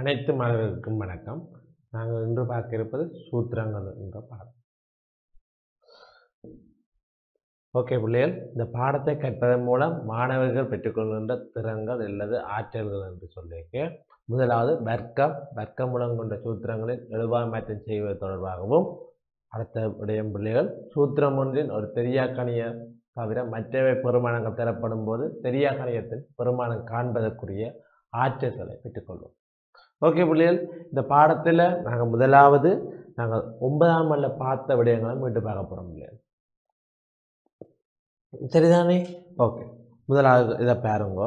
அனைத்து மாணவர்களுக்கும் வணக்கம் நாங்கள் இன்று பார்க்க இருப்பது சூத்திரங்கள் என்ற பாடம் ஓகே பிள்ளைகள் இந்த பாடத்தை கற்பதன் மூலம் மாணவர்கள் பெற்றுக்கொள்கின்ற திறன்கள் அல்லது ஆற்றல்கள் என்று சொல்லியிருக்க முதலாவது வர்க்கம் வர்க்கம் மூலம் கொண்ட சூத்திரங்களில் எழுவா மாற்றம் செய்வது தொடர்பாகவும் அடுத்த விடயம் பிள்ளைகள் சூத்திரம் ஒன்றின் ஒரு தெரியாக்கணிய தவிர மற்றவை பெருமானங்கள் தரப்படும் போது தெரியாக்கணியத்தின் பெருமானம் காண்பதற்குரிய ஆற்றல்களை பெற்றுக்கொள்வோம் ஓகே பிள்ளைகள் இந்த பாடத்தில் நாங்கள் முதலாவது நாங்கள் ஒன்பதாம் ஆண்டுல பார்த்த விடயங்களை மீண்டும் பார்க்க போகிறோம் பிள்ளைகள் சரிதானே ஓகே முதலாவது இதை பாருங்க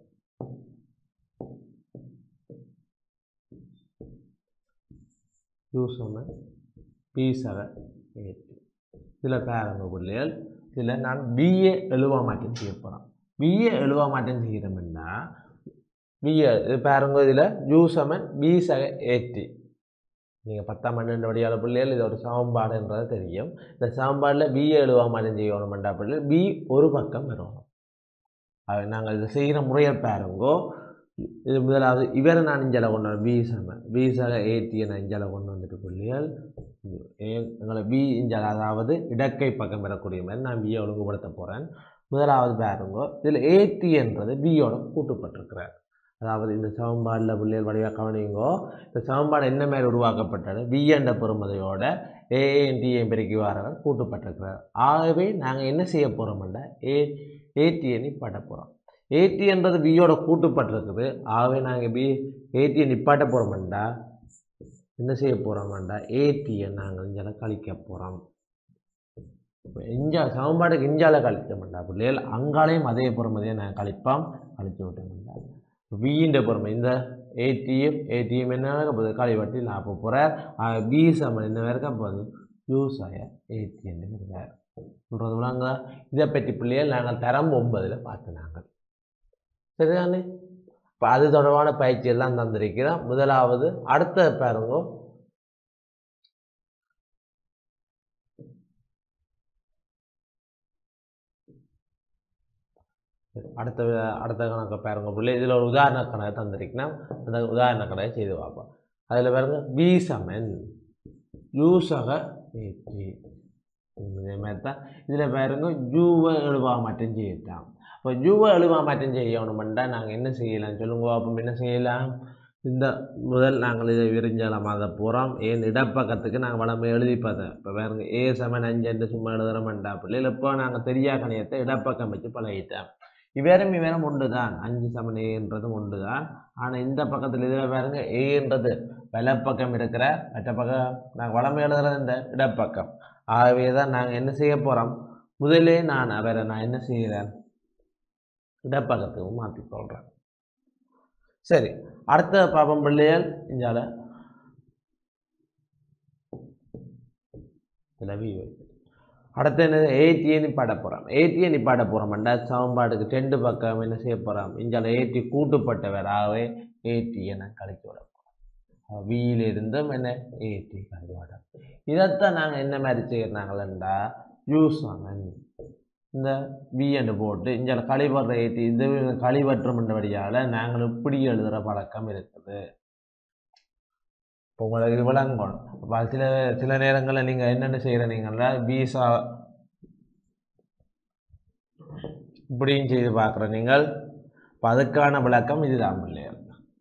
யூஸ் ஒன்று பீஸாக ஏற்றி இதில் பாருங்க பிள்ளைகள் இதில் நான் பிஏ எழுவா மாற்றம் செய்ய போகிறோம் பிஏ எழுவா மாற்றம் செய்கிறோம்னா பிஏ இது பாருங்க இதில் யூ சமன் பி சக ஏற்றி நீங்கள் பத்தாம் பன்னெண்டு வழியாள பிள்ளைகள் இது ஒரு சமன்பாடுன்றது தெரியும் இந்த சமன்பாடில் பிஏ எழுவா மாற்றம் செய்யணுமெண்டா பிள்ளைகள் பி ஒரு பக்கம் வரணும் அது நாங்கள் இதை செய்கிற முறையில் பாருங்கோ இது முதலாவது இவரை நான் இஞ்சால கொண்டு வரேன் பி சம பி சக ஏடியை நான் இஞ்சால கொண்டு வந்துட்டு பிள்ளைகள் எங்களை பி இஞ்சால அதாவது இடக்கை பக்கம் பெறக்கூடிய மாதிரி நான் பியை ஒழுங்குபடுத்த போகிறேன் முதலாவது பாருங்கோ இதில் ஏடி என்றது பியோட கூட்டுப்பட்டிருக்கிறார் அதாவது இந்த சமன்பாடில் பிள்ளைகள் வடிவாக கவனிங்கோ இந்த சமன்பாடு என்ன மாதிரி உருவாக்கப்பட்டது பி என்ற பெருமதையோட ஏஎன்டிஏ பெருக்கி வாரவர் கூட்டுப்பட்டிருக்கிறார் ஆகவே நாங்கள் என்ன செய்ய போகிறோம்னா ஏ ஏடிஎன் நிப்பாட்ட போகிறோம் ஏடி என்றது பியோட கூட்டுப்பட்டிருக்குது ஆகவே நாங்கள் பி ஏடியை நிப்பாட்ட போகிறோம்டா என்ன செய்ய போகிறோம்டா ஏடியை நாங்கள் இங்கே கழிக்க போகிறோம் இஞ்சா சமன்பாடுக்கு இஞ்சால கழிச்சோம்டா பிள்ளைகள் அங்காலையும் அதே பொறுமதியை நான் கழிப்போம் கழிச்சு விட்டோம்டா பியின் பொறுமை இந்த ஏடிஎம் ஏடிஎம் என்ன இருக்க போகுது கழிவட்டி நான் போக போகிறேன் பி சமன் என்ன இருக்க போகுது யூஸ் ஆய ஏடிஎம் இருக்கார் சொல்கிறது விளாங்க இதை பற்றி பிள்ளைகள் நாங்கள் தரம் ஒன்பதில் பார்த்து நாங்கள் சரிதானே இப்போ அது தொடர்பான பயிற்சி எல்லாம் தந்திருக்கிறோம் முதலாவது அடுத்த பாருங்க அடுத்த அடுத்த கணக்கை பாருங்க பிள்ளை இதில் ஒரு உதாரண கணக்கு தந்திருக்கணும் அந்த உதாரண கணக்கை செய்து பார்ப்போம் அதில் பாருங்க பி சமன் யூசக ஏற்றி இதே மாதிரி தான் இதில் பாருங்க ஜூவை எழுவா மாற்றம் செய்யட்டான் இப்போ ஜூவை எழுவா மாற்றம் செய்யணுமெண்டா நாங்கள் என்ன செய்யலாம் சொல்லுங்க அப்போ என்ன செய்யலாம் இந்த முதல் நாங்கள் இதை விரிஞ்சலாம் அதை பூராம் ஏன் இடப்பக்கத்துக்கு நாங்கள் வளமை எழுதி பார்த்தோம் இப்போ பாருங்க ஏ சமன் அஞ்சு சும்மா எழுதுகிறோம்டா பிள்ளைகள் இப்போ நாங்கள் தெரியா கணியத்தை இடப்பக்கம் வச்சு பழகிட்டோம் இவ்வேறும் இவ்வேறும் ஒன்று தான் அஞ்சு சமன் ஏன்றதும் ஒன்று தான் ஆனால் இந்த பக்கத்தில் இதில் பாருங்க ஏன்றது வலப்பக்கம் இருக்கிற மற்ற பக்கம் நாங்கள் வளமை எழுதுறது இந்த இடப்பக்கம் ஆகவே தான் நாங்கள் என்ன செய்ய போகிறோம் முதலே நான் அவரை நான் என்ன செய்கிறேன் இடப்பக்கத்துக்கு மாற்றிக்கொள்கிறேன் சரி அடுத்த பாப்பம் பிள்ளைகள் இஞ்சால வி அடுத்து என்ன ஏடியை நிப்பாட்ட போகிறோம் ஏடியை நிப்பாட்ட போகிறோம்டா சமன்பாடுக்கு ரெண்டு பக்கம் என்ன செய்ய போகிறோம் இஞ்சால ஏடி கூட்டுப்பட்டவராகவே ஏடியை நான் கழிக்க விட போகிறோம் வியிலிருந்தும் என்ன ஏடி கழிக்க விட இதைத்தான் நாங்கள் என்ன மாதிரி செய்கிறாங்களா யூஸ் ஆமன் இந்த விஎண்டு போட்டு இங்கே கழிவற ஏற்றி இது கழிவற்றம்ன்றபடியால் நாங்கள் இப்படி எழுதுகிற பழக்கம் இருக்குது இப்போ உங்களுக்கு இது விளங்கணும் அப்போ சில சில நேரங்களில் நீங்கள் என்னென்ன செய்கிறீங்களா வீசா இப்படியும் செய்து பார்க்குற நீங்கள் இப்போ அதுக்கான விளக்கம் இதுதான் பிள்ளைகள்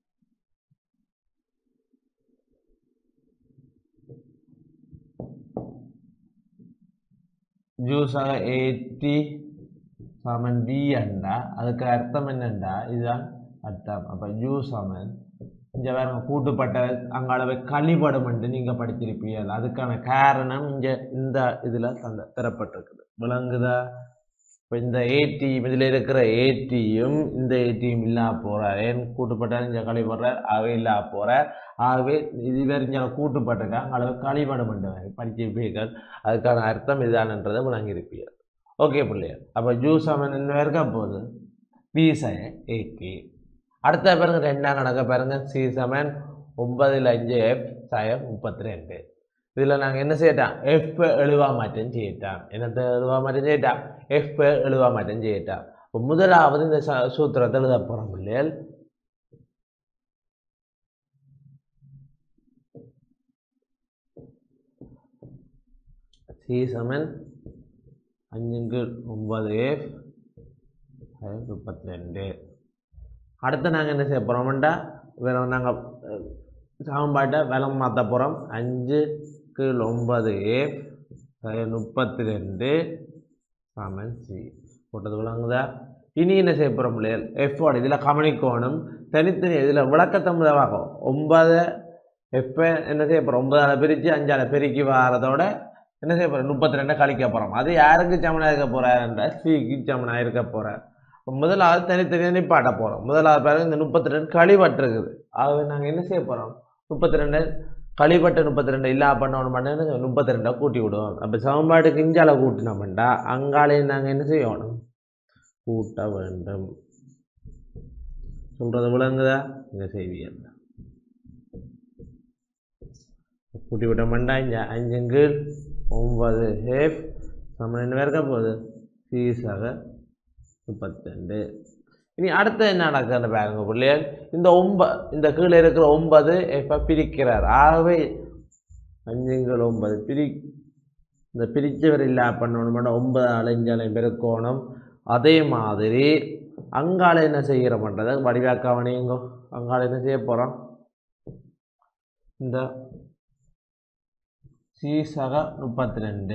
ஜூஸாக ஏற்றி சமன் பி அண்டா அதுக்கு அர்த்தம் என்னண்டா இதுதான் அர்த்தம் அப்போ ஜூ சமன் இங்கே வேற கூட்டுப்பட்ட அங்காளவை கழிபடும் என்று நீங்கள் படிச்சிருப்பீர்கள் அதுக்கான காரணம் இங்கே இந்த இதில் தந்த தரப்பட்டிருக்குது விளங்குதா இப்போ இந்த ஏடிஎம் இதில் இருக்கிற ஏடியும் இந்த ஏடிஎம் இல்லா போகிறார் ஏன் கூட்டுப்பட்டார் இங்கே கழிபடுறார் ஆகவே இல்லா போகிறார் ஆகவே இது வேறு இங்கே கூட்டுப்பட்டிருக்கா அளவு கழிபடும் என்று படிச்சிருப்பீர்கள் அதுக்கான அர்த்தம் இதுதான்ன்றதை விளங்கியிருப்பீர்கள் ஓகே பிள்ளையர் அப்போ ஜூ சமன் என்ன இருக்க போகுது பி சய ஏகே அடுத்த பாருங்க ரெண்டாம் கணக்கை பாருங்க சி சமன் ஒன்பதில் அஞ்சு எஃப் சயம் முப்பத்தி ரெண்டு இதில் நாங்கள் என்ன செய்யட்டோம் எஃப் எழுவா மாற்றம் செய்யட்டோம் என்னத்தை எழுவா மாற்றம் செய்யட்டோம் எஃப் எழுவா மாற்றம் செய்யட்டோம் இப்போ முதலாவது இந்த ச- சூத்திரத்தை எழுத போகிறோம் பிள்ளைகள் சி சமன் அஞ்சுக்கு ஒன்பது எஃப் முப்பத்தி ரெண்டு அடுத்து நாங்கள் என்ன செய்ய போகிறோம்டா வேறு நாங்கள் சமன்பாட்டை விலம் மாற்ற போகிறோம் அஞ்சு கீழ் ஒன்பது எஃப் முப்பத்தி ரெண்டு சமன் சி போட்டது விளங்குதா இனி என்ன செய்ய போகிறோம் பிள்ளைகள் எஃபோட இதில் கவனிக்கணும் தனித்தனி இதில் விளக்கத்தை முதலாகும் ஒன்பது எப்போ என்ன செய்ய போகிறோம் ஒன்பதால் பிரித்து அஞ்சால் பெருக்கி வாரதோட என்ன செய்ய போகிறோம் முப்பத்தி ரெண்டை கழிக்க போகிறோம் அது யாருக்கு சமனாக இருக்க போகிறாருன்ற சிக்கு சமனாக இருக்க போகிறார் இப்போ முதலாவது தனித்தனியாக நிப்பாட்ட போகிறோம் முதலாவது பாருங்க இந்த முப்பத்தி ரெண்டு கழிவட்டிருக்குது ஆகவே நாங்கள் என்ன செய்ய போகிறோம் முப்பத்தி ரெண்டு கழிப்பட்ட முப்பத்தி ரெண்டு இல்லா பண்ணணும் பண்ணு முப்பத்தி ரெண்டை கூட்டி விடுவோம் அப்போ சமன்பாட்டுக்கு இஞ்சால கூட்டினோம்டா அங்காலையும் நாங்கள் என்ன செய்யணும் கூட்ட வேண்டும் சொல்கிறது விளங்குதா இந்த செய்தியல் கூட்டி விட்டோம்டா இங்கே அஞ்சுங்கு ஒன்பது ஹேஃப் சமன் என்ன இருக்க போகுது சீஸாக முப்பத்திரெண்டு இனி அடுத்து என்ன நடக்குதுன்னு பாருங்க பிள்ளைகள் இந்த ஒம்ப இந்த கீழே இருக்கிற ஒன்பது இப்போ பிரிக்கிறார் ஆகவே அஞ்சுங்கள் ஒன்பது பிரி இந்த பிரிச்சவர் இல்லா பண்ணணும் ஒன்பது அலைஞ்சலையும் பெருக்கோணம் அதே மாதிரி அங்கால என்ன செய்கிற பண்ணுறது வடிவாக்கவனையுங்க அங்கால என்ன செய்ய போகிறோம் இந்த சீசக முப்பத்தி ரெண்டு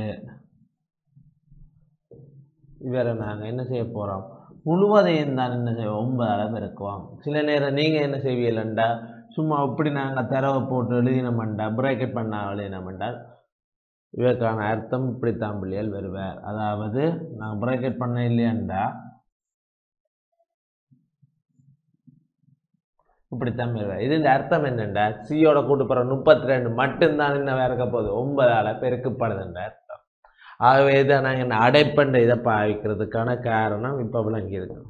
இவரை நாங்கள் என்ன செய்ய போகிறோம் முழுவதையும் தான் என்ன செய்வோம் ஒன்பதால் பெருக்குவோம் சில நேரம் நீங்கள் என்ன செய்வீங்களா சும்மா இப்படி நாங்கள் தரவை போட்டு எழுதினோம்டா பிரேக்கெட் பண்ண எழுதினோம்டா இதற்கான அர்த்தம் இப்படித்தான் பிள்ளைகள் வருவார் அதாவது நாங்கள் பிரேக்கெட் பண்ண இல்லையாண்டா இப்படித்தான் வருவார் இது இந்த அர்த்தம் என்னண்டா சியோட கூட்டுப்புற முப்பத்தி ரெண்டு மட்டும்தான் என்ன இருக்க போகுது ஒன்பதால் பெருக்கப்படுதுன்ற அர்த்தம் ஆகவே இதை நாங்கள் என்ன அடைப்பண்ட இதை பாவிக்கிறதுக்கான காரணம் இப்போ விளங்கி இருக்கணும்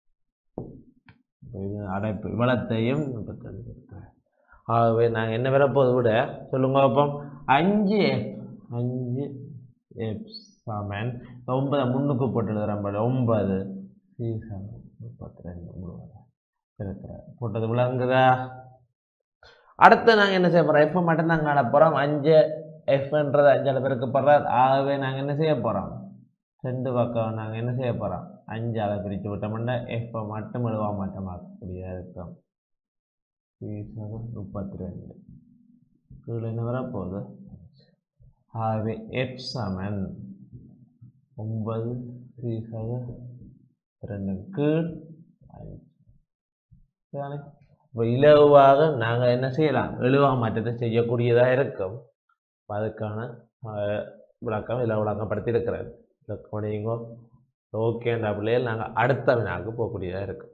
இது அடைப்பு இவ்வளத்தையும் முப்பத்தி ரெண்டு ஆகவே நாங்கள் என்ன வரப்போது விட சொல்லுங்க பார்ப்போம் அஞ்சு எஃப் அஞ்சு எஃப் சமன் ஒன்பதை முன்னுக்கு போட்டு எழுதுகிறோம் பாரு ஒன்பது சி சமன் முப்பத்தி ரெண்டு முழுவதும் இருக்கிற போட்டது விளங்குதா அடுத்து நாங்கள் என்ன செய்ய போகிறோம் எஃப் மட்டும் நாங்கள் ஆட போகிறோம் அஞ்சு எஃப்ன்றது அஞ்சால் பேருக்கு போடுறார் ஆகவே நாங்கள் என்ன செய்ய போகிறோம் ரெண்டு பக்கம் நாங்கள் என்ன செய்ய போகிறோம் அஞ்சால் பிரித்து விட்டோம்னா எஃப்பை மட்டும் எழுவா மாட்டோமாக்கக்கூடிய இருக்கும் முப்பத்தி ரெண்டு கீழே என்ன வரப்போகுது ஆகவே எஃப் சமன் ஒன்பது சீசாக ரெண்டு கீழ் அஞ்சு சரிதானே இப்போ இலவாக நாங்கள் என்ன செய்யலாம் எழுவா மாற்றத்தை செய்யக்கூடியதாக இருக்கும் அதுக்கான விளக்கம் இதில் விளக்கப்படுத்தி இருக்கிறார் விளக்கமடையுங்கோ ஓகேன்ற பிள்ளைகள் நாங்கள் அடுத்த வினாவுக்கு போகக்கூடியதாக இருக்கும்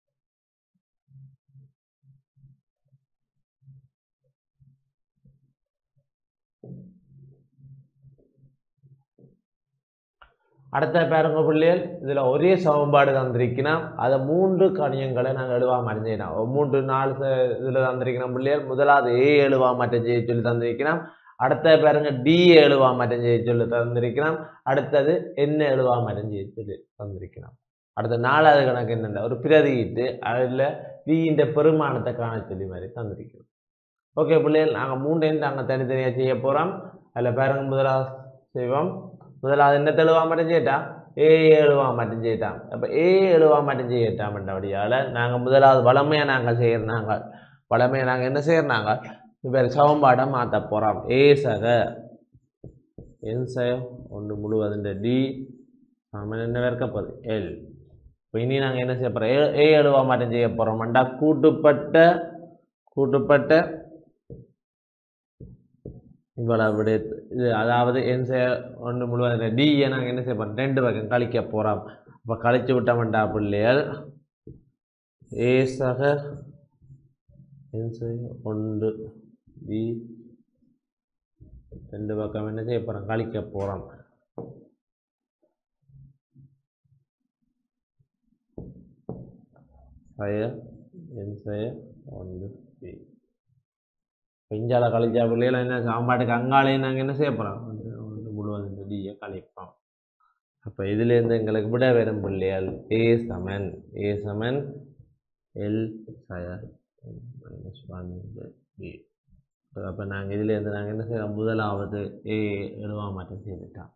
அடுத்த பாருங்க பிள்ளைகள் இதில் ஒரே சமன்பாடு தந்திருக்கணும் அதை மூன்று கணியங்களை நாங்கள் எழுவா மறைஞ்சிக்கணும் மூன்று நாலு இதில் தந்திருக்கணும் பிள்ளைகள் முதலாவது ஏ எழுவா மாற்றம் செய்ய சொல்லி தந்திருக்கணும் அடுத்த பாருங்க டி எழுவா மாற்றம் செய்ய சொல்லி தந்திருக்கணும் அடுத்தது என்ன எழுவா மாற்றம் செய்ய சொல்லி தந்திருக்கணும் அடுத்த நாலாவது கணக்கு என்னென்ன ஒரு பிரதியிட்டு அதில் வியின் பெருமானத்தை காண சொல்லி மாதிரி தந்திருக்கிறோம் ஓகே பிள்ளைகள் நாங்கள் மூண்டையும் நாங்கள் தனித்தனியாக செய்ய போகிறோம் அதில் பாருங்க முதலாவது செய்வோம் முதலாவது என்ன தெளிவா மட்டும் செய்யட்டா ஏ எழுவா மட்டும் செய்யட்டாம் அப்போ ஏ எழுவா மட்டும் செய்யட்டாம் அப்படியால் நாங்கள் முதலாவது வளமையாக நாங்கள் செய்கிற நாங்கள் வளமையாக நாங்கள் என்ன செய்யறாங்க இப்போ சமன்பாடை மாற்ற போகிறோம் ஏ சக என் சயம் ஒன்று முழுவதுன்ற டி சமன் என்ன இருக்கப்போகுது எல் இப்போ இனி நாங்கள் என்ன செய்ய போகிறோம் ஏ ஏ எழுவா மட்டும் செய்ய போகிறோம்டா கூட்டுப்பட்ட கூட்டுப்பட்ட இவ்வளவு விட இது அதாவது என் செய்ய ஒன்று முழுவதும் டிஏ நாங்கள் என்ன செய்ய போகிறோம் ரெண்டு பக்கம் கழிக்க போகிறோம் அப்போ கழிச்சு விட்டோம்டா பிள்ளைகள் ஏ சக என் செய்ய ஒன்று டி ரெண்டு பக்கம் என்ன செய்ய போகிறோம் கழிக்க போகிறோம் செய்ய என் செய்ய ஒன்று டி பெஞ்சால கழிச்சா பிள்ளைகள் என்ன சாம்பாட்டுக்கு அங்காலையும் நாங்கள் என்ன செய்ய போகிறோம் முழுவதும் டியை கழிப்போம் அப்போ இதுலேருந்து எங்களுக்கு விட வரும் பிள்ளைகள் ஏ சமன் ஏ சமன் எல் சய மைனஸ் ஒன் பி அப்போ நாங்கள் இதிலேருந்து நாங்கள் என்ன செய்யறோம் முதலாவது ஏ எழுவா மாற்றம் செய்துட்டோம்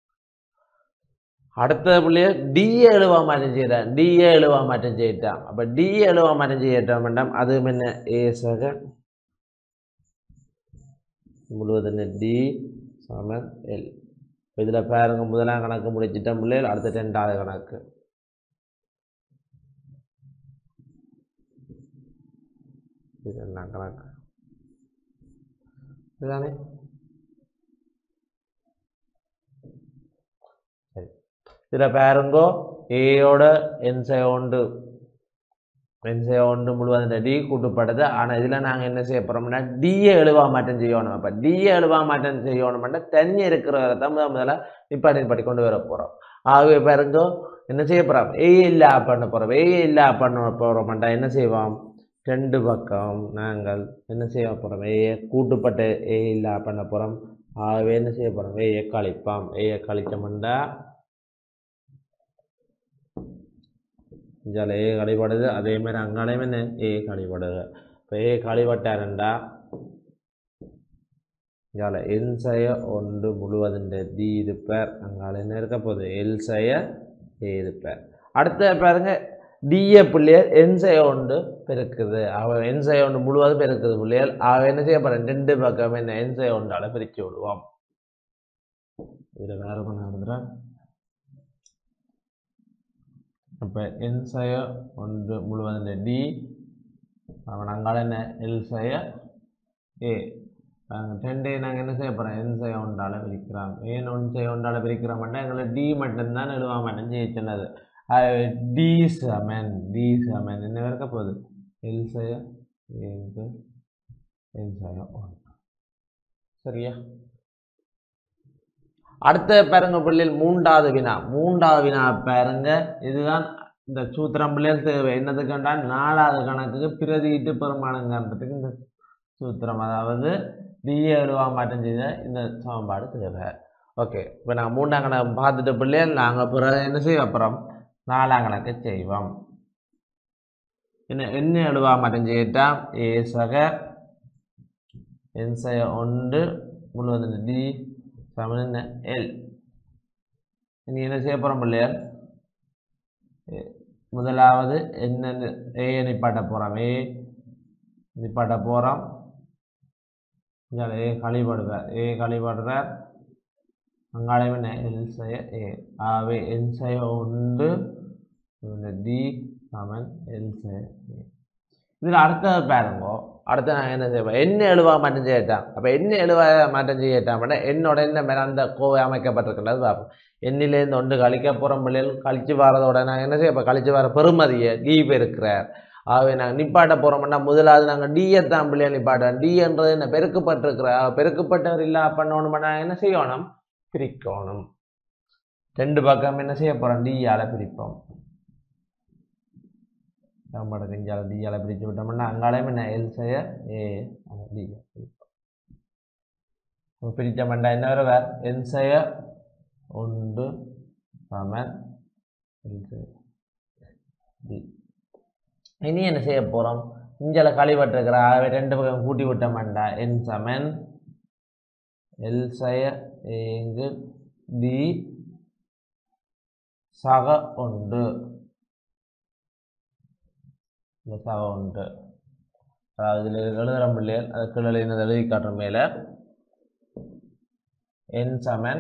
அடுத்த பிள்ளைய டிஏ எழுவா மாற்றம் செய்யறேன் டிஏ எழுவா மாற்றம் செய்யிட்டான் அப்போ டிஏ எழுவா மாற்றம் செய்யட்டோம் வேண்டாம் அது என்ன ஏ சக முழுவதும் டி சமன் எல் இதில் பாருங்க முதலாம் கணக்கு முடிச்சிட்டோம் பிள்ளைகள் அடுத்த ரெண்டாவது கணக்கு இது என்ன கணக்கு இதுதானே சரி இதில் பாருங்கோ ஏயோட என்சை ஒன்று என்சை ஒன்று முழுவதும் டி கூட்டுப்படுது ஆனால் இதில் நாங்கள் என்ன செய்ய போகிறோம்னா டிஏ எழுவா மாற்றம் செய்யணும் அப்போ டிஏ எழுவா மாற்றம் செய்யணும்னா தண்ணி இருக்கிறவரை தான் முதல் முதல்ல நிப்பாட்டி நிப்பாட்டி கொண்டு வர போகிறோம் ஆகவே பாருங்கோ என்ன செய்ய போகிறோம் ஏ இல்லா பண்ண போகிறோம் ஏ இல்லா பண்ண போகிறோம்டா என்ன செய்வோம் ரெண்டு பக்கம் நாங்கள் என்ன செய்ய போகிறோம் ஏயை கூட்டுப்பட்ட ஏ இல்லா பண்ண போகிறோம் ஆகவே என்ன செய்ய போகிறோம் ஏயை கழிப்போம் ஏயை கழிச்சோம்டா இஞ்சால ஏ கழிப்படுது அதே மாதிரி அங்காலையும் என்ன ஏ கழிப்படுது இப்போ ஏ கழிவட்டாரண்டா இங்கால எல் செய்ய ஒன்று முழுவதுண்டு டி இருப்பார் அங்கால என்ன இருக்க போகுது எல் செய்ய ஏ இருப்பார் அடுத்த பாருங்க டிஏ பிள்ளையர் என் செய்ய ஒன்று பெருக்குது அவன் என் செய்ய ஒன்று முழுவதும் பெருக்குது பிள்ளைகள் அவன் என்ன செய்ய போகிறேன் ரெண்டு பக்கம் என்ன என் செய்ய ஒன்றால் பிரித்து விடுவோம் இதில் வேற பண்ண நடந்துடுறேன் அப்போ என் செய்ய ஒன்று முழுவதும் டி அவன் அங்கால என்ன எல் செய்ய ஏ ரெண்டே நாங்கள் என்ன செய்ய போகிறோம் என் செய்ய ஒன்றால் பிரிக்கிறோம் ஏன் ஒன் செய்ய ஒன்றால் பிரிக்கிறோம்னா எங்களை டி மட்டும்தான் எழுவா மட்டும் செய்ய சொன்னது டி செமன் டி செமன் என்ன இருக்க போகுது எல் செய்ய ஏங்கு எல் செய்ய ஒன்று சரியா அடுத்த பாருங்க பிள்ளைகள் மூன்றாவது வினா மூன்றாவது வினா பாருங்க இதுதான் இந்த சூத்திரம் பிள்ளைகள் தேவை என்னதுக்குண்டா நாலாவது கணக்குக்கு பிரதியிட்டு பெருமானங்கிறதுக்கு இந்த சூத்திரம் அதாவது டிஏ எழுவா மாற்றம் செய்த இந்த சமன்பாடு தேவை ஓகே இப்போ நாங்கள் மூன்றாம் கணக்கு பார்த்துட்டு பிள்ளைகள் நாங்கள் பிறகு என்ன செய்ய அப்புறம் நாலாம் கணக்கு செய்வோம் என்ன என்ன எழுவா மாற்றம் செய்யட்டாம் ஏ சக என் செய்ய ஒன்று முழுவதும் டி சமன் என்ன எல் இனி என்ன செய்ய போகிறோம் பிள்ளையார் முதலாவது என்ன ஏ நிப்பாட்ட போகிறோம் ஏ நிப்பாட்ட போகிறோம் ஏ கழிபடுவார் ஏ கழிபடுறார் அங்காளையும் என்ன எல் செய்ய ஏ ஆகவே என் செய்ய ஒன்று டி சமன் எல் செய்ய ஏ இதில் அடுத்தது பாருங்கோ அடுத்து நான் என்ன செய்வேன் என்ன எழுவா மாற்றம் செய்யட்டான் அப்போ என்ன எழுவா மாற்றம் செய்யட்டான் அப்படின்னா என்னோட என்ன மேலே அந்த கோவை அமைக்கப்பட்டிருக்கிறது பார்ப்போம் எண்ணிலேருந்து ஒன்று கழிக்க போகிற பிள்ளைகள் கழிச்சு வரதோட நான் என்ன செய்ய கழிச்சு வர பெருமதியை டி பெருக்கிறார் ஆகவே நாங்கள் நிப்பாட்ட போகிறோம்னா முதலாவது நாங்கள் டிஏ தான் பிள்ளைகள் நிப்பாட்டோம் டி என்றது என்ன பெருக்கப்பட்டிருக்கிற பெருக்கப்பட்டவர் இல்லா பண்ணணும்னா என்ன செய்யணும் பிரிக்கணும் ரெண்டு பக்கம் என்ன செய்ய போகிறோம் டியால் பிரிப்போம் சாம்பாடு கஞ்சால டியால பிரித்து விட்டோம்னா அங்காலையும் என்ன எல் செய்ய ஏ டியா பிரிப்போம் பிரித்தோம்னா என்ன வர வேறு என் செய்ய ஒன்று சமன் எல் செய்ய டி இனி என்ன செய்ய போகிறோம் இஞ்சால கழிவட்டிருக்கிற ஆகவே ரெண்டு பக்கம் கூட்டி விட்டோம்டா என் சமன் எல் செய்ய ஏங்கு டி சக ஒன்று இந்த சக ஒன்று அதாவது இதில் எழுதுகிற பிள்ளைகள் அது கீழே இந்த எழுதி காட்டுற மேலே என் சமன்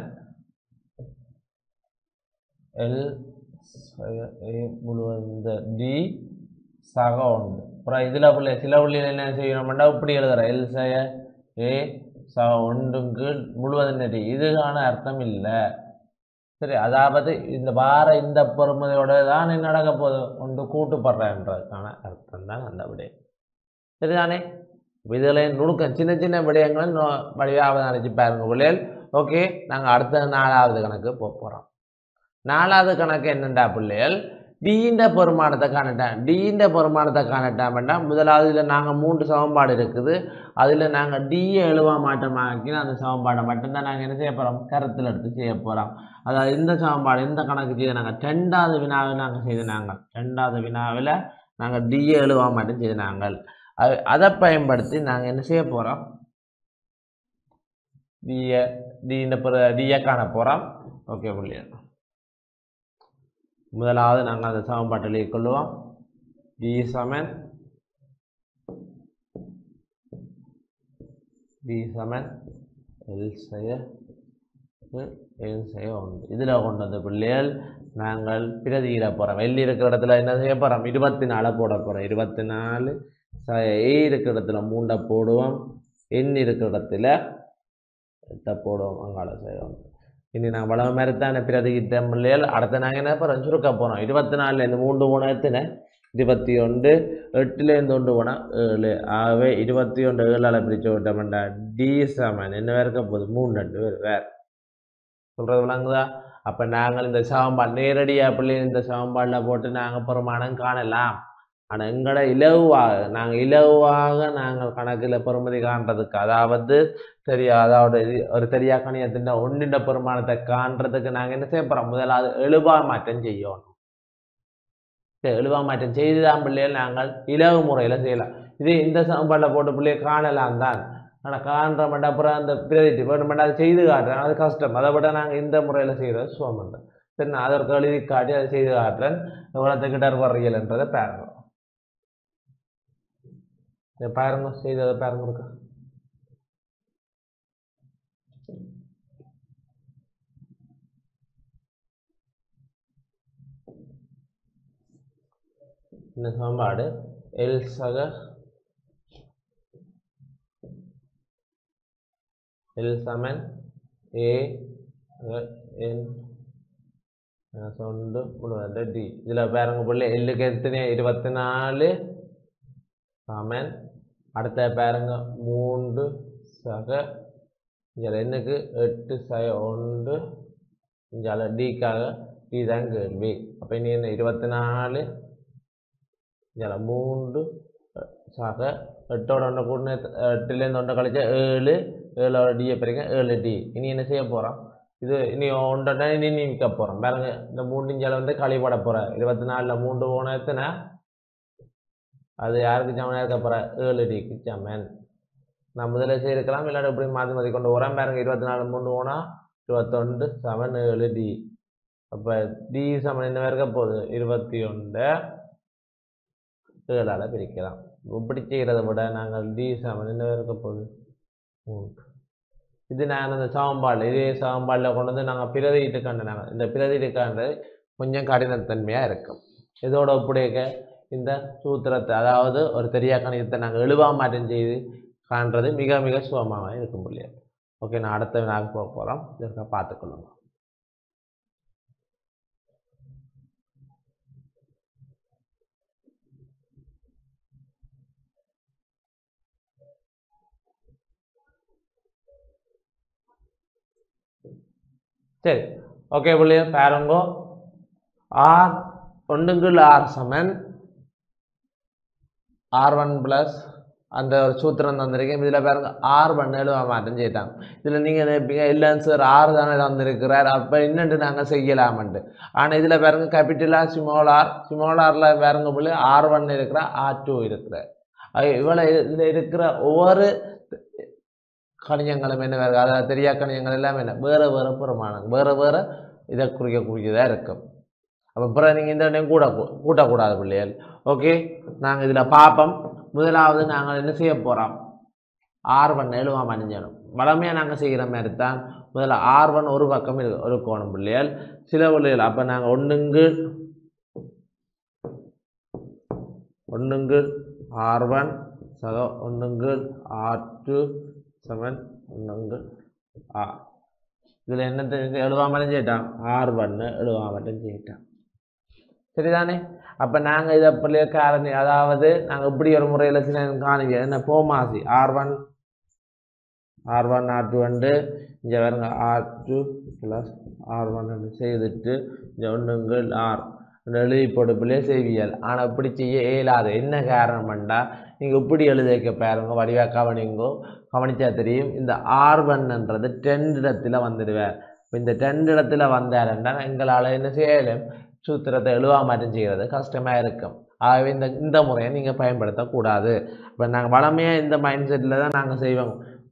எல் ஏ முழுவதும் இந்த டி சக ஒன்று அப்புறம் இதில் பிள்ளை சில புள்ளிகள் என்ன செய்யணும்னா இப்படி எழுதுற எல் சய ஏ சக ஒன்றுக்கு முழுவதும் டி இதுக்கான அர்த்தம் இல்லை சரி அதாவது இந்த வார இந்த பொறுமதியோட தான் என்ன நடக்க போகுது ஒன்று கூட்டுப்படுறன்றதுக்கான அர்த்தம் தான் அந்த விடயம் சரிதானே இதில் நுணுக்கம் சின்ன சின்ன விடயங்களும் வழியாக அவதானிச்சு பாருங்க பிள்ளைகள் ஓகே நாங்கள் அடுத்த நாலாவது கணக்கு போக போகிறோம் நாலாவது கணக்கு என்னண்டா பிள்ளைகள் டீண்ட பெருமானத்தை காணட்டான் டீண்ட பெருமானத்தை காணட்டாம்னா முதலாவது இதில் நாங்கள் மூன்று சமன்பாடு இருக்குது அதில் நாங்கள் டிஏ எழுவா மாற்றமாக்கினா அந்த சமன்பாடை மட்டும்தான் நாங்கள் என்ன செய்ய போகிறோம் கருத்தில் எடுத்து செய்ய போகிறோம் அதாவது இந்த சமன்பாடு இந்த கணக்கு செய்த நாங்கள் ரெண்டாவது வினாவில் நாங்கள் செய்த நாங்கள் ரெண்டாவது வினாவில் நாங்கள் டிஏ எழுவா மாற்றம் செய்த நாங்கள் அது அதை பயன்படுத்தி நாங்கள் என்ன செய்ய போகிறோம் டிஏ டின்ற பிற டிஏ காண போகிறோம் ஓகே புள்ளியல் முதலாவது நாங்கள் அந்த சமன்பாட்டில் கொள்ளுவோம் டி சமன் டி சமன் எல் செய்ய எல் செய்ய ஒன்று இதில் கொண்டு வந்த பிள்ளைகள் நாங்கள் பிரதியிட போகிறோம் வெள்ளி இருக்கிற இடத்துல என்ன செய்ய போகிறோம் இருபத்தி நாலை போட போகிறோம் இருபத்தி நாலு ஏ இருக்கிற இடத்துல மூண்டை போடுவோம் எண் இருக்கிற இடத்துல எட்டை போடுவோம் அங்கால செய்வோம் இனி நான் வளவு மாதிரி தான் பிரதிகிட்ட பிள்ளைகள் அடுத்து நாங்கள் என்ன போகிறோம் சுருக்க போகிறோம் இருபத்தி நாலுலேருந்து மூன்று போன எத்தனை இருபத்தி ஒன்று எட்டுலேருந்து ஒன்று போனால் ஏழு ஆகவே இருபத்தி ஒன்று ஏழால் பிரித்து விட்டோம்டா டி சமன் என்ன இருக்க போகுது மூணு ரெண்டு பேர் வேறு சொல்கிறது விளங்குதா அப்போ நாங்கள் இந்த சாம்பார் நேரடியாக பிள்ளை இந்த சாம்பாரில் போட்டு நாங்கள் பெருமானம் காணலாம் ஆனால் எங்களோட இலகுவாக நாங்கள் இலகுவாக நாங்கள் கணக்கில் பெருமதி காண்றதுக்கு அதாவது தெரியா அதாவது இது ஒரு தெரியா கணியத்தின் ஒன்றின் பெருமானத்தை காண்றதுக்கு நாங்கள் என்ன செய்ய போகிறோம் முதலாவது எழுபா மாற்றம் செய்யணும் சரி எழுபா மாற்றம் செய்து தான் பிள்ளைகள் நாங்கள் இலகு முறையில் செய்யலாம் இதே இந்த சாம்பாரில் போட்டு பிள்ளைய காணலாம் தான் ஆனால் காண்ற மாட்டா அப்புறம் அந்த பிரதிட்டு வேணுமெண்டா அதை செய்து காட்டுறேன் அது கஷ்டம் அதை விட நாங்கள் இந்த முறையில் செய்கிறது சுவமன்றேன் சரி நான் அதற்கு எழுதி காட்டி அதை செய்து காட்டுறேன் எவ்வளோத்துக்கிட்ட வர்றீங்கன்றதை பாருங்க இதை பாருங்க செய்ததை பாருங்க இருக்கா இந்த சமன்பாடு எல் சக எல் சமன் ஏ என் சொண்டு முழுவதும் டி இதில் பாருங்க பிள்ளை எல்லுக்கு எத்தனை இருபத்தி நாலு சமன் அடுத்த பாருங்க மூன்று சக இதில் என்னக்கு எட்டு சக ஒன்று இதில் டிக்காக டி தான் கேள்வி அப்போ இனி என்ன இருபத்தி நாலு இதில் மூன்று சக எட்டோட ஒன்றை கூட்டின எட்டுலேருந்து ஒன்றை கழிச்சா ஏழு ஏழோட டியை பிரிக்க ஏழு டி இனி என்ன செய்ய போகிறோம் இது இனி ஒன்றரை இனி நிற்க போகிறோம் பாருங்க இந்த மூன்று இஞ்சால வந்து களி போட போகிறேன் இருபத்தி நாலில் மூன்று போன எத்தனை அது யாருக்கு சமனாக இருக்க போகிற ஏழு டிக்கு சமன் நான் முதல்ல செய்திருக்கலாம் இல்லாட்டி இப்படி மாற்றி மாற்றி கொண்டு போகிறேன் பாருங்க இருபத்தி நாலு மூணு போனால் இருபத்தொன்று செவன் ஏழு டி அப்போ டி சமன் என்ன இருக்க போகுது இருபத்தி ஒன்று ஏழால் பிரிக்கலாம் இப்படி செய்கிறத விட நாங்கள் டி சமன் என்ன இருக்க போகுது மூன்று இது நான் அந்த சாம்பால் இதே சாம்பாலில் கொண்டு வந்து நாங்கள் பிரதிட்டு கண்டினாங்க இந்த பிரதிட்டு கண்டது கொஞ்சம் கடினத்தன்மையாக இருக்கும் இதோட ஒப்படைக்க இந்த சூத்திரத்தை அதாவது ஒரு தெரியா கணிதத்தை நாங்கள் எழுவா மாற்றம் செய்து காண்றது மிக மிக சுகமாக இருக்கும் இல்லையா ஓகே நான் அடுத்த நாள் போக போகிறோம் இதற்காக பார்த்துக்கொள்ளுங்க சரி ஓகே பிள்ளைய பாருங்கோ ஆர் ஒன்றுங்குள் ஆர் சமன் ஆர் ஒன் ப்ளஸ் அந்த ஒரு சூத்திரம் தந்திருக்கேன் இதில் பாருங்க ஆர் ஒன் எழுவ மாற்றம் செய்தாங்க இதில் நீங்கள் நினைப்பீங்க இல்லைன்னு சார் ஆறு தானே தந்திருக்கிறார் அப்போ இன்னும் நாங்கள் செய்யலாமன்ட்டு ஆனால் இதில் பாருங்க கேபிட்டலா ஸ்மால் ஆர் ஸ்மால் ஆரில் பாருங்க பிள்ளை ஆர் ஒன் இருக்கிற ஆர் டூ இருக்கிற இவ்வளோ இதில் இருக்கிற ஒவ்வொரு கணியங்களும் என்ன வேறு அதாவது தெரியா கணியங்கள் எல்லாமே என்ன வேறு வேறு பிரமாணம் வேறு வேறு இதை குறிக்கக்கூடியதாக இருக்கும் அப்போ பிறகு நீங்கள் இந்த இடம் கூட கூட்டக்கூடாது பிள்ளைகள் ஓகே நாங்கள் இதில் பார்ப்போம் முதலாவது நாங்கள் என்ன செய்ய போகிறோம் ஆர் ஒன் எழுவாம அணிஞ்சணும் வளமையாக நாங்கள் செய்கிற மாதிரி தான் முதல்ல ஆர் ஒன் ஒரு பக்கம் இருக்கு ஒரு கோணம் பிள்ளைகள் சில பிள்ளைகள் அப்போ நாங்கள் ஒன்றுங்கு ஒன்றுங்கு ஆர் ஒன் சக ஒன்றுங்கு ஆர் டூ செவன் ஒன்றுங்கு ஆ இதில் என்ன தெரிஞ்சு எழுவாமலும் செய்யிட்டான் ஆர் ஒன்று எழுவாமட்டும் செய்யிட்டான் சரிதானே அப்போ நாங்கள் இதை பிள்ளைய காரணி அதாவது நாங்கள் இப்படி ஒரு முறையில் சில காணிக்க என்ன போமாசி R one R one R two வந்து இங்கே வருங்க R two plus R one செய்துட்டு இங்கே ஒன்றுங்கள் ஆர் எழுதி போட்டுப்பிள்ளையே செய்வியல் ஆனால் இப்படி செய்ய இயலாது என்ன காரணம்டா நீங்கள் இப்படி எழுதி வைக்க பாருங்க வடிவாக கவனிங்கோ கவனிச்சா தெரியும் இந்த ஆர் ஒன்ன்றது டென்ட் இடத்துல வந்துடுவேன் இப்போ இந்த டென்ட் இடத்துல வந்தாருன்னா எங்களால் என்ன செய்யலும் சூத்திரத்தை எழுவா மாற்றம் செய்கிறது கஷ்டமாக இருக்கும் ஆகவே இந்த இந்த முறையை நீங்கள் பயன்படுத்தக்கூடாது இப்போ நாங்கள் வளமையாக இந்த மைண்ட் செட்டில் தான் நாங்கள் செய்வோம்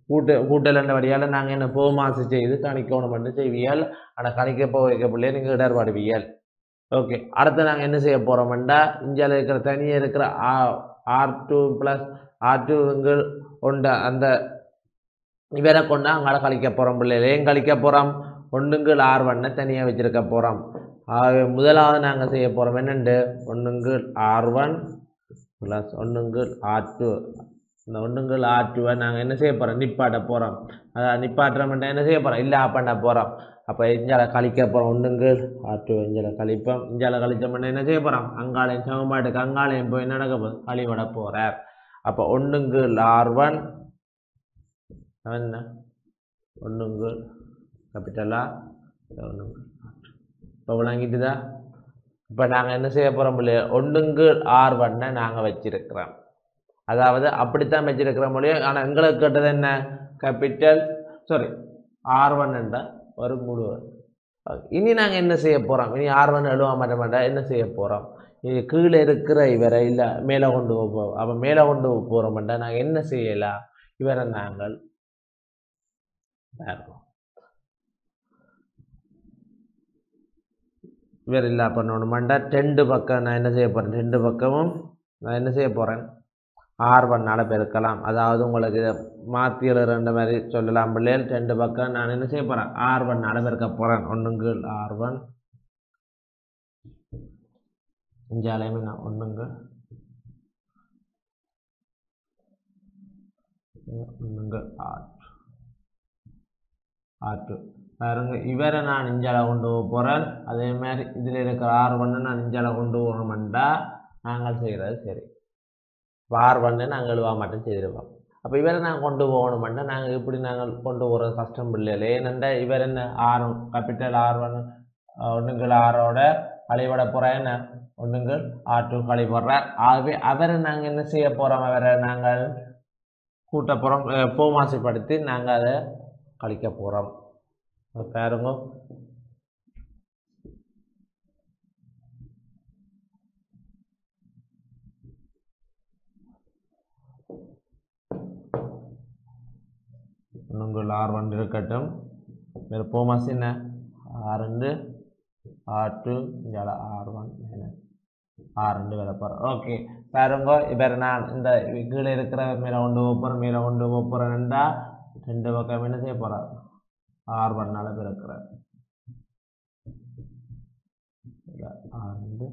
கூட்டு கூட்டலண்ட வழியால் நாங்கள் என்ன போமாசு செய்து கணிக்கணும் பண்ணி செய்வியல் ஆனால் கணிக்க போக வைக்க பிள்ளைய நீங்கள் இடர்பாடுவியல் ஓகே அடுத்து நாங்கள் என்ன செய்ய போகிறோம்டா இந்தியாவில் இருக்கிற தனியாக இருக்கிற ஆர் டூ ப்ளஸ் ஆர் டூங்கள் உண்ட அந்த இவரை கொண்டு அங்கால கழிக்க போகிறோம் பிள்ளைகள் ஏன் கழிக்க போகிறோம் ஒன்றுங்கள் ஆர் ஒன்னை தனியாக வச்சுருக்க போகிறோம் ஆகவே முதலாவது நாங்கள் செய்ய போகிறோம் என்னண்டு ஒன்றுங்கள் ஆர் ஒன் ப்ளஸ் ஒன்றுங்கள் ஆர் டூ இந்த ஒன்றுங்கள் ஆர் டூவை நாங்கள் என்ன செய்ய போகிறோம் நிப்பாட்ட போகிறோம் அதான் நிப்பாட்டுறோம்னா என்ன செய்ய போகிறோம் இல்லை பண்ண போகிறோம் அப்போ இஞ்சால கழிக்க போகிறோம் ஒன்றுங்கள் ஆர் டூ இஞ்சால கழிப்போம் இஞ்சால கழிச்சோம்னா என்ன செய்ய போகிறோம் அங்காளையும் சமமாட்டுக்கு அங்காளையும் போய் நடக்க போகுது கழிவிட போகிறார் அப்போ ஒன்றுங்கள் ஆர் ஒன் என்ன ஒன்றுங்கள் கேபிட்டலா ஒன்றுங்கள் இப்போ விளங்கிட்டுதா இப்போ நாங்கள் என்ன செய்ய போகிறோம் இல்லையா ஒன்றுங்கு ஆர் ஒன்னை நாங்கள் வச்சிருக்கிறோம் அதாவது அப்படித்தான் வச்சிருக்கிற மொழியும் ஆனால் எங்களுக்கு கேட்டது என்ன கேபிட்டல் சாரி ஆர் ஒன் என்ற ஒரு முழு இனி நாங்கள் என்ன செய்ய போகிறோம் இனி ஆர் ஒன் எழுவ மாட்ட மாட்டோம் என்ன செய்ய போகிறோம் இது கீழே இருக்கிற இவரை இல்லை மேலே கொண்டு போவோம் அப்போ மேலே கொண்டு போகிறோம்ட்டா நாங்கள் என்ன செய்யலாம் இவரை நாங்கள் பார்ப்போம் இவர் இல்லை பண்ணணுமாண்டா ரெண்டு பக்கம் நான் என்ன செய்ய போகிறேன் ரெண்டு பக்கமும் நான் என்ன செய்ய போகிறேன் ஆர் ஒன்னால் பெருக்கலாம் அதாவது உங்களுக்கு இதை மாற்றி ரெண்டு மாதிரி சொல்லலாம் பிள்ளைகள் ரெண்டு பக்கம் நான் என்ன செய்ய போகிறேன் ஆர் ஒன்னால் பெருக்க போகிறேன் ஒன்றுங்கள் ஆர் ஒன் இஞ்சாலையுமே நான் ஒன்றுங்கள் ஒன்றுங்கள் ஆர் ஆர் டூ பாருங்க இவரை நான் இஞ்சால கொண்டு போக போகிறேன் அதே மாதிரி இதில் இருக்கிற ஆர் ஒன்று நான் இஞ்சால கொண்டு போகணுமெண்டா நாங்கள் செய்கிறது சரி இப்போ ஆர் ஒன்று நாங்கள் எழுவா மட்டும் செய்திருப்போம் அப்போ இவரை நாங்கள் கொண்டு போகணுமெண்டா நாங்கள் இப்படி நாங்கள் கொண்டு போகிறது கஷ்டம் இல்லையில ஏனெண்டா இவர் என்ன ஆர் கேபிட்டல் ஆர் ஒன் ஒன்றுங்கள் ஆரோட கழிவிட போகிற என்ன ஒன்றுங்கள் ஆர் டூ கழிவிடுறார் ஆகவே அவரை நாங்கள் என்ன செய்ய போகிறோம் அவரை நாங்கள் கூட்ட போகிறோம் போமாசிப்படுத்தி நாங்கள் அதை கழிக்க போகிறோம் பாருங்க உங்கள் ஆர் ஒன் இருக்கட்டும் வேறு போமாஸ் என்ன ஆர் ரெண்டு ஆர் டூ இங்கே ஆர் ஒன் ஆர் ரெண்டு வேலை போகிறோம் ஓகே பாருங்க இப்போ நான் இந்த கீழே இருக்கிற மேலே கொண்டு போகிறேன் மேலே கொண்டு போகிறேன்டா ரெண்டு பக்கம் என்ன செய்ய போகிறேன் ஆர் ஒன்னால் பிறக்கிறார் ஆறு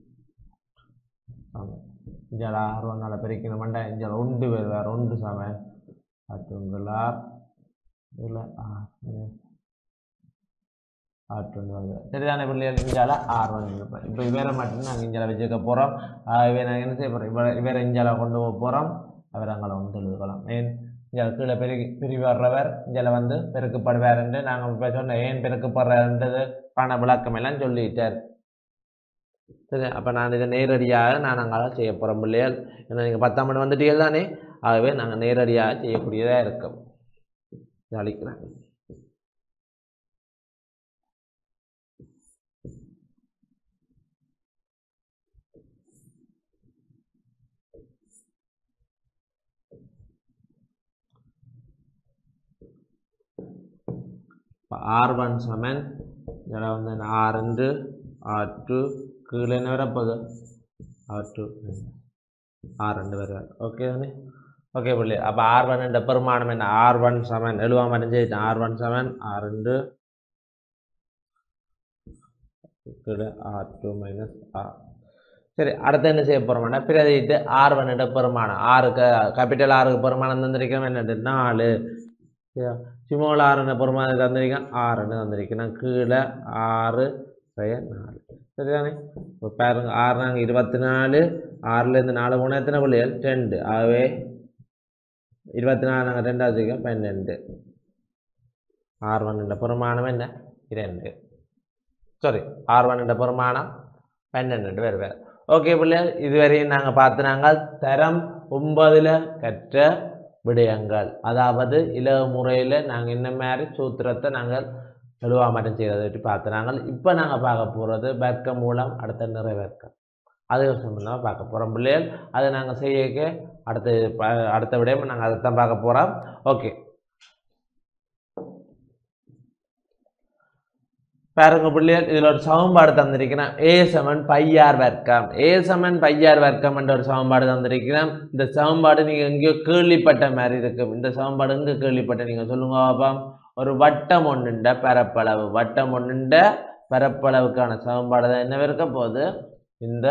சமன் இஞ்சால ஆறு ஒன்னால் பிரிக்கணுமெண்டா இஞ்சால ஒன்று பேர் வேறு ஒன்று சமன் ஆற்றுங்களார் இதில் ஆறு ஆற்று வருது சரிதானே பிள்ளைகள் இஞ்சால ஆறு ஒன்று இருப்பேன் இப்போ இவரை மட்டும் நாங்கள் இஞ்சால வச்சுக்க போகிறோம் இவரை நாங்கள் என்ன செய்ய போகிறோம் இவரை இவரை இஞ்சால கொண்டு போக போகிறோம் அவர் அங்கே வந்து எழுதுக்கலாம் ஏன் இங்கே கீழே பெருகி பிரிவு வர்றவர் இதில் வந்து பெருக்கப்படுவார் என்று நாங்கள் இப்போ சொன்ன ஏன் பெருக்கப்படுறன்றது காண விளக்கம் எல்லாம் சொல்லிட்டார் சரி அப்போ நான் இதை நேரடியாக நான் அங்கே செய்ய போகிறோம் பிள்ளைகள் ஏன்னா நீங்கள் பத்தாம் மணி வந்துட்டீர்கள் தானே ஆகவே நாங்கள் நேரடியாக செய்யக்கூடியதாக இருக்கும் அழிக்கிறேன் இப்போ ஆர் ஒன் சமன் இதில் வந்து ஆர் ரெண்டு ஆர் டூ கீழே என்ன வரப்போகுது ஆர் டூ ஆர் ரெண்டு வருவார் ஓகே தானே ஓகே புள்ளி அப்போ ஆர் ஒன் என்ற பெருமானம் என்ன ஆர் ஒன் செவன் எழுவாம அடைஞ்சிட்டேன் ஆர் ஒன் செவன் ஆர் ரெண்டு கீழே ஆர் டூ மைனஸ் ஆர் சரி அடுத்து என்ன செய்ய போகிறோம்னா பிரதிட்டு ஆர் ஒன்னிட்ட பெருமானம் ஆறுக்கு கேபிட்டல் ஆறுக்கு பெருமானம் தந்திருக்கோம் என்னட்டு நாலு சரியா சிமோல ஆறுன பெருமானம் தந்திருக்கேன் ஆறுன்னு தந்திருக்கேன் கீழே ஆறு செய்ய நாலு சரிதானே இப்போ பாருங்க ஆறு நாங்கள் இருபத்தி நாலு ஆறுலேருந்து நாலு போனால் எத்தனை பிள்ளைகள் ரெண்டு ஆகவே இருபத்தி நாலு நாங்கள் ரெண்டாவது வச்சுக்கோம் பன்னெண்டு ஆறு பன்னெண்டு பெருமானம் என்ன இரண்டு சாரி ஆறு பன்னெண்டு பெருமானம் பன்னெண்டு பேர் பேர் ஓகே பிள்ளைகள் இதுவரையும் நாங்கள் பார்த்து நாங்கள் தரம் ஒன்பதில் கற்ற விடயங்கள் அதாவது இலவ முறையில் நாங்கள் என்ன மாதிரி சூத்திரத்தை நாங்கள் எழுவா மாற்றம் செய்கிறதை பற்றி பார்த்து நாங்கள் இப்போ நாங்கள் பார்க்க போகிறது வர்க்கம் மூலம் அடுத்த நிறைவேற்கம் அது சம்பந்தமாக பார்க்க போகிறோம் பிள்ளைகள் அதை நாங்கள் செய்யக்க அடுத்த ப- அடுத்த விடயம் நாங்கள் அதை தான் பார்க்க போகிறோம் ஓகே பாருங்க பிள்ளைகள் இதில் ஒரு சமன்பாடு தந்திருக்கிறேன் ஏ சமன் பையார் வர்க்கம் ஏ சமன் பையார் வர்க்கம் என்ற ஒரு சமன்பாடு தந்திருக்கிறேன் இந்த சமன்பாடு நீங்க எங்கேயோ கேள்விப்பட்ட மாதிரி இருக்கும் இந்த சமன்பாடு எங்க கேள்விப்பட்ட நீங்க சொல்லுங்க பாப்பா ஒரு வட்டம் ஒன்றுண்ட பரப்பளவு வட்டம் ஒன்றுண்ட பரப்பளவுக்கான சமன்பாடு தான் என்ன இருக்க போகுது இந்த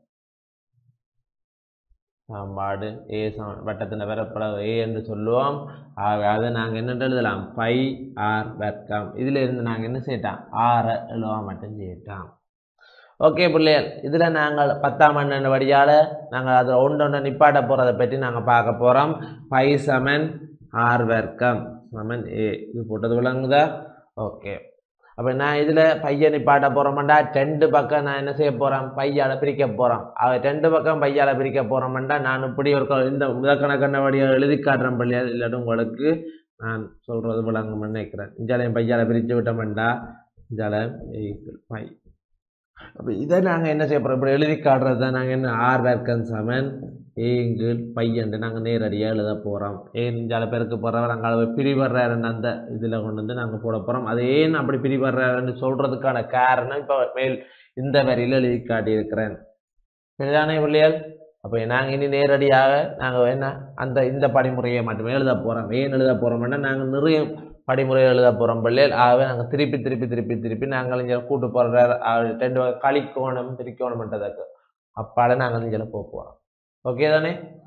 சமன்பாடு ஏ சம வட்டத்தின் பரப்பளவு ஏ என்று சொல்லுவோம் ஆக அதை நாங்கள் என்ன எழுதலாம் பை ஆர் வர்க்கம் இதில் இருந்து நாங்கள் என்ன செய்யட்டோம் ஆரை எழுவா மட்டும் செய்யட்டோம் ஓகே பிள்ளைகள் இதில் நாங்கள் பத்தாம் ஆண்டு வழியால் நாங்கள் அதை ஒன்று ஒன்று நிப்பாட்ட போகிறத பற்றி நாங்கள் பார்க்க போகிறோம் பை சமன் ஆர் வர்க்கம் சமன் ஏ இது போட்டது விளங்குதா ஓகே அப்போ நான் இதில் பையன் நிப்பாட்ட போகிறோம்டா ரெண்டு பக்கம் நான் என்ன செய்ய போகிறேன் பையால் பிரிக்க போகிறோம் அவ ரெண்டு பக்கம் பையால் பிரிக்க போகிறோம்டா நான் இப்படி ஒரு க- இந்த முதற்கணக்கான வழியை எழுதி காட்டுறேன் பள்ளியா இல்லாட்டி உங்களுக்கு நான் சொல்கிறது விளங்கும்னு நினைக்கிறேன் இஞ்சாலையும் பையால் பிரித்து விட்டோம்டா இஞ்சாலையும் பை அப்போ இதை நாங்கள் என்ன செய்ய போகிறோம் இப்படி எழுதி காட்டுறது தான் நாங்கள் என்ன ஆர் வேர்க்கன் சமன் ஏங்கிள் பையன்ட்டு நாங்கள் நேரடியாக எழுத போகிறோம் ஏன் சில பேருக்கு போகிறவர் நாங்கள் அவர் பிரிவர்றாருன்னு அந்த இதில் கொண்டு வந்து நாங்கள் போட போகிறோம் அது ஏன் அப்படி பிரிவர்றாருன்னு சொல்கிறதுக்கான காரணம் இப்போ மேல் இந்த வரியில் எழுதி காட்டியிருக்கிறேன் சரிதானே பிள்ளைகள் அப்போ நாங்கள் இனி நேரடியாக நாங்கள் என்ன அந்த இந்த படிமுறையை மட்டுமே எழுத போகிறோம் ஏன் எழுத போகிறோம்னா நாங்கள் நிறைய படிமுறை எழுத போகிறோம் பிள்ளைகள் ஆகவே நாங்கள் திருப்பி திருப்பி திருப்பி திருப்பி நாங்கள் இங்கே கூட்டு போடுற ரெண்டு வகை களிக்கோணம் திரிக்கோணம்ன்றதுக்கு அப்பால நாங்கள் இங்கே போக போகிறோம் ஓகே தானே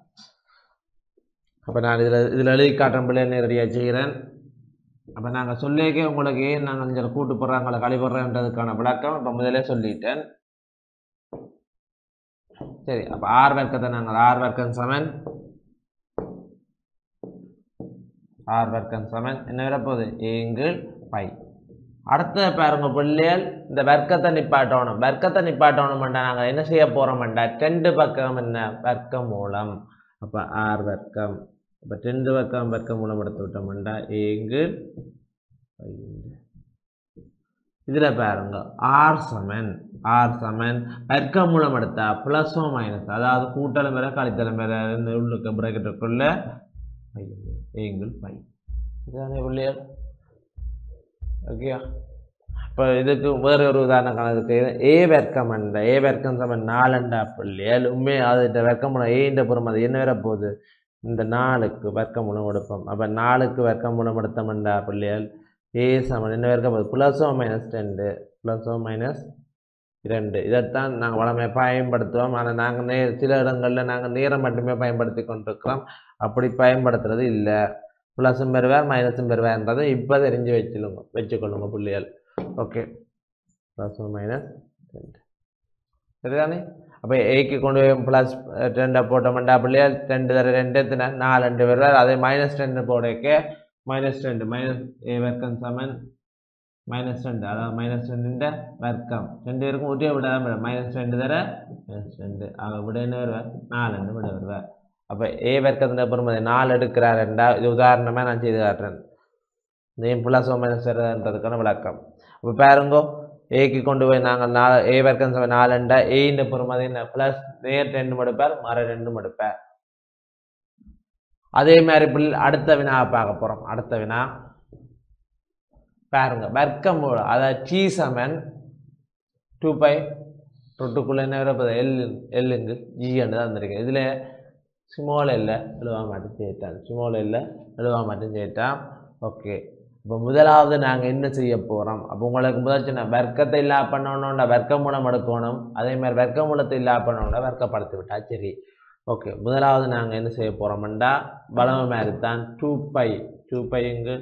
அப்போ நான் இதில் இதில் எழுதி காட்டுறேன் பிள்ளைகள் நேரடியாக செய்கிறேன் அப்போ நாங்கள் சொல்லிக்கே உங்களுக்கு ஏன் நாங்கள் இங்கே கூட்டு போடுறாங்கள கழிப்படுறேன்றதுக்கான விளக்கம் இப்போ முதலே சொல்லிட்டேன் சரி அப்போ ஆர் வர்க்கத்தை நாங்கள் ஆர் வர்க்கம் சமன் ஆர் வர்க்கம் சமன் என்ன வரப்போகுது ஏங்கிள் பை அடுத்த பாருங்க பிள்ளைகள் இந்த வர்க்கத்தை நிப்பாட்டணும் வர்க்கத்தை நிப்பாட்டணும்டா நாங்கள் என்ன செய்ய போகிறோம்டா ரெண்டு பக்கம் என்ன வர்க்க மூலம் அப்போ ஆர் வர்க்கம் அப்போ ரெண்டு பக்கம் வர்க்க மூலம் எடுத்து விட்டோம்டா ஏங்கிள் இதில் பாருங்க ஆர் சமன் ஆர் சமன் வர்க்க மூலம் எடுத்தா ப்ளஸோ மைனஸ் அதாவது கூட்டலும் வேற கழித்தலும் வேற இந்த உள்ளுக்கு பிராக்கெட்டுக்குள்ள ஏங்கிள் பை இதுதானே பிள்ளைகள் ஓகேயா இப்போ இதுக்கு வேற ஒரு உதாரணம் கணக்கு ஏ வர்க்கம் என்ற ஏ வர்க்கம் சமன் நாலண்டா பிள்ளைகள் உண்மை அது வர்க்கமுலம் ஏன்ற புறம் அது என்ன வரப்போகுது இந்த நாலுக்கு வர்க்கமுலம் எடுப்போம் அப்போ நாலுக்கு வர்க்கமுலம் எடுத்தோம்டா பிள்ளைகள் ஏ சமன் என்ன வர்க்கம் ப்ளஸோ மைனஸ் ரெண்டு ப்ளஸோ மைனஸ் இரண்டு இதைத்தான் நாங்கள் வளமை பயன்படுத்துவோம் ஆனால் நாங்கள் நே சில இடங்களில் நாங்கள் நேரம் மட்டுமே பயன்படுத்தி கொண்டிருக்கிறோம் அப்படி பயன்படுத்துறது இல்லை ப்ளஸும் பெறுவார் மைனஸும் பெறுவார்ன்றதை இப்போ தெரிஞ்சு வச்சுக்கொள்ளுங்க வச்சுக்கொள்ளுங்க புள்ளிகள் ஓகே ப்ளஸ் மைனஸ் ரெண்டு சரிதானே அப்போ ஏக்கு கொண்டு போய் ப்ளஸ் ரெண்டை போட்டோம்டா பிள்ளைகள் ரெண்டு தர ரெண்டு எத்தனை நாலு ரெண்டு வருவார் அதே மைனஸ் ரெண்டு போடக்க மைனஸ் ரெண்டு மைனஸ் ஏ வர்க்கம் சமன் மைனஸ் ரெண்டு அதாவது மைனஸ் ரெண்டுன்ற வர்க்கம் ரெண்டு பேருக்கும் ஒரே விட தான் மைனஸ் ரெண்டு தர மைனஸ் ரெண்டு ஆக விட என்ன வருவார் நாலு ரெண்டு விட வருவார் அப்போ ஏ வர்க்கத்தின் பெருமதி நாலு எடுக்கிறாருண்டா இது உதாரணமாக நான் செய்து காட்டுறேன் நேம் ப்ளஸ் மைனஸ் வருதுன்றதுக்கான விளக்கம் அப்போ பாருங்கோ ஏக்கு கொண்டு போய் நாங்கள் நாலு ஏ வர்க்கம் சம நாலுண்டா ஏன்ற பெருமதி என்ன ப்ளஸ் நேர் ரெண்டு மடுப்பார் மர ரெண்டு மடுப்பார் அதே மாதிரி பிள்ளை அடுத்த வினாவை பார்க்க போகிறோம் அடுத்த வினா பாருங்க வர்க்கம் மூலம் அதாவது டி சமன் டூ பை ரொட்டுக்குள்ளே என்ன வரப்போது எல் எல்லுங்கு ஜின்னு தான் வந்திருக்கு இதில் ஸ்மால் எல்ல எழுவா மட்டும் சேர்த்தான் ஸ்மால் எல்ல எழுவா மட்டும் சேர்த்தான் ஓகே இப்போ முதலாவது நாங்கள் என்ன செய்ய போகிறோம் அப்போ உங்களுக்கு முதல் சொன்ன வர்க்கத்தை இல்லா பண்ணணும்னா வர்க்க மூலம் எடுக்கணும் அதே மாதிரி வர்க்க மூலத்தை இல்லா பண்ணணும்னா வர்க்கப்படுத்தி விட்டா சரி ஓகே முதலாவது நாங்கள் என்ன செய்ய போகிறோம்டா பலம மாதிரி தான் டூ பை டூ பை இங்கு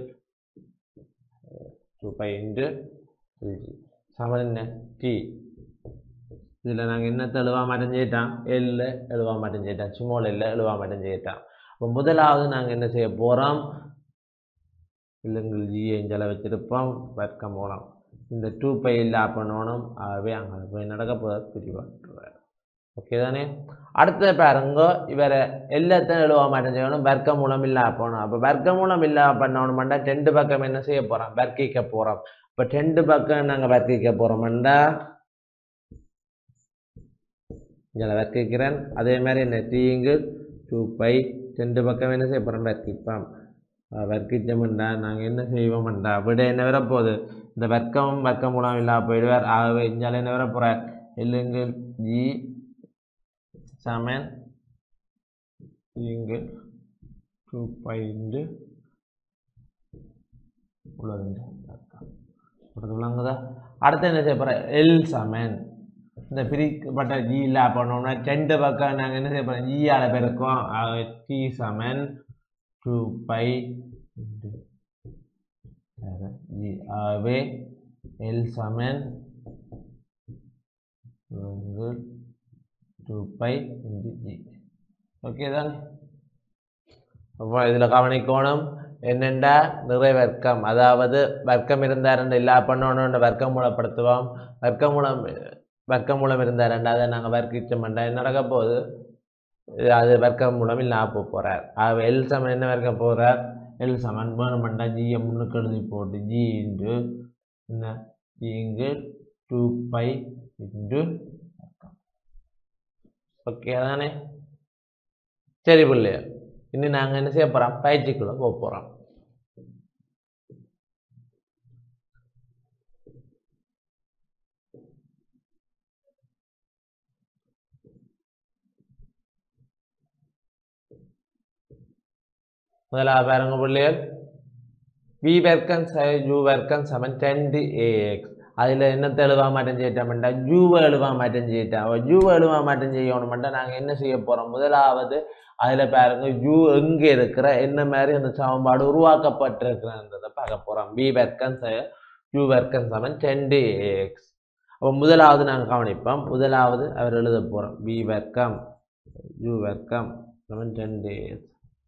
டூ பை இன்ட்டு எல்ஜி சமன் என்ன டி இதில் நாங்கள் என்னத்தை எழுவா மாட்டோம் செய்யிட்டான் எல்ல எழுவா மாட்டோம் செய்யிட்டான் சுமோல் எல்ல எழுவா மாட்டோம் செய்யிட்டான் அப்போ முதலாவது நாங்கள் என்ன செய்ய போகிறோம் இல்லைங்கள் ஜியை இஞ்சலை வச்சிருப்போம் வர்க்க மூலம் இந்த டூ பை இல்லா பண்ணணும் ஆகவே அங்கே போய் நடக்க போகிற பிரிவாட்டுவார் ஓகே தானே அடுத்த பாருங்க இவரை எல்லாத்தையும் எழுவா மாட்டேன் செய்யணும் வர்க்க மூலம் இல்லா போகணும் அப்போ வர்க்க மூலம் இல்லா பண்ணணும்டா ரெண்டு பக்கம் என்ன செய்ய போகிறோம் வர்க்கிக்க போகிறோம் இப்போ ரெண்டு பக்கம் நாங்கள் வர்க்கிக்க போகிறோம்டா இதில் வர்க்கிக்கிறேன் அதே மாதிரி என்ன டீங்கு டூ பை ரெண்டு பக்கம் என்ன செய்ய போகிறோம் வர்க்கிப்போம் வர்க்கிச்சோம்டா நாங்கள் என்ன செய்வோம்டா விட என்ன வரப்போகுது இந்த வர்க்கம் வர்க்க மூலம் இல்லாம போயிடுவார் ஆகவே இஞ்சால என்ன வர போகிறார் எல்லுங்கள் ஜி சமன் இங்கு டூ பாயிண்ட் உள்ளது கொடுத்து விளங்குதா அடுத்து என்ன செய்ய போகிறோம் எல் சமன் இந்த பிரிக்கப்பட்ட ஜி இல்லா பண்ணோம்னா ரெண்டு பக்கம் நாங்கள் என்ன செய்ய போகிறோம் ஜியால் பெருக்கோம் டி சமன் டூ பை ஜி ஆகவே எல் சமன் two pi into G okay தானே அப்போ இதில் கவனிக்கணும் என்னென்னா நிறை வர்க்கம் அதாவது வர்க்கம் இருந்தார் இல்லா பண்ணணுன்ற வர்க்கம் மூலப்படுத்துவோம் வர்க்கம் மூலம் வர்க்கம் மூலம் இருந்தார் அதை நாங்கள் வர்க்கிச்சம் பண்ணா என்ன நடக்க போகுது இது அது வர்க்கம் மூலம் இல்லாம போக போகிறார் ஆக எல் சமன் என்ன வர்க்க போகிறார் எல் சமன் வேணும் பண்ணா ஜியை முன்னுக்கு எழுதி போட்டு ஜி இன்டு என்ன ஜி இங்கு டூ பை இன்டு ஓகே தானே சரி பிள்ளையா இனி நாங்கள் என்ன செய்ய போகிறோம் பயிற்சிக்குள்ளே போக போகிறோம் முதலாவது பாருங்க பிள்ளைகள் வி வெர்க்கன் யூ வெர்க்கன் சமன் ரெண்டு ஏஎக்ஸ் அதில் என்னத்தை எழுவா மாற்றம் செய்யிட்டோம்டா ஜூவை எழுவா மாற்றம் செய்யிட்டோம் ஜூவை எழுவா மாற்றம் செய்யணும்டா நாங்கள் என்ன செய்ய போகிறோம் முதலாவது அதில் பாருங்க யூ எங்கே இருக்கிற என்ன மாதிரி அந்த சமன்பாடு உருவாக்கப்பட்டிருக்கிறன்றதை பார்க்க போகிறோம் வி வெர்க்கன் யூ வெர்க்கன் சமன் ரெண்டு ஏஎக்ஸ் அப்போ முதலாவது நாங்கள் கவனிப்போம் முதலாவது அவர் எழுத போகிறோம் வி வெர்க்கம் யூ வெர்க்கம் சமன் ரெண்டு ஏஎக்ஸ்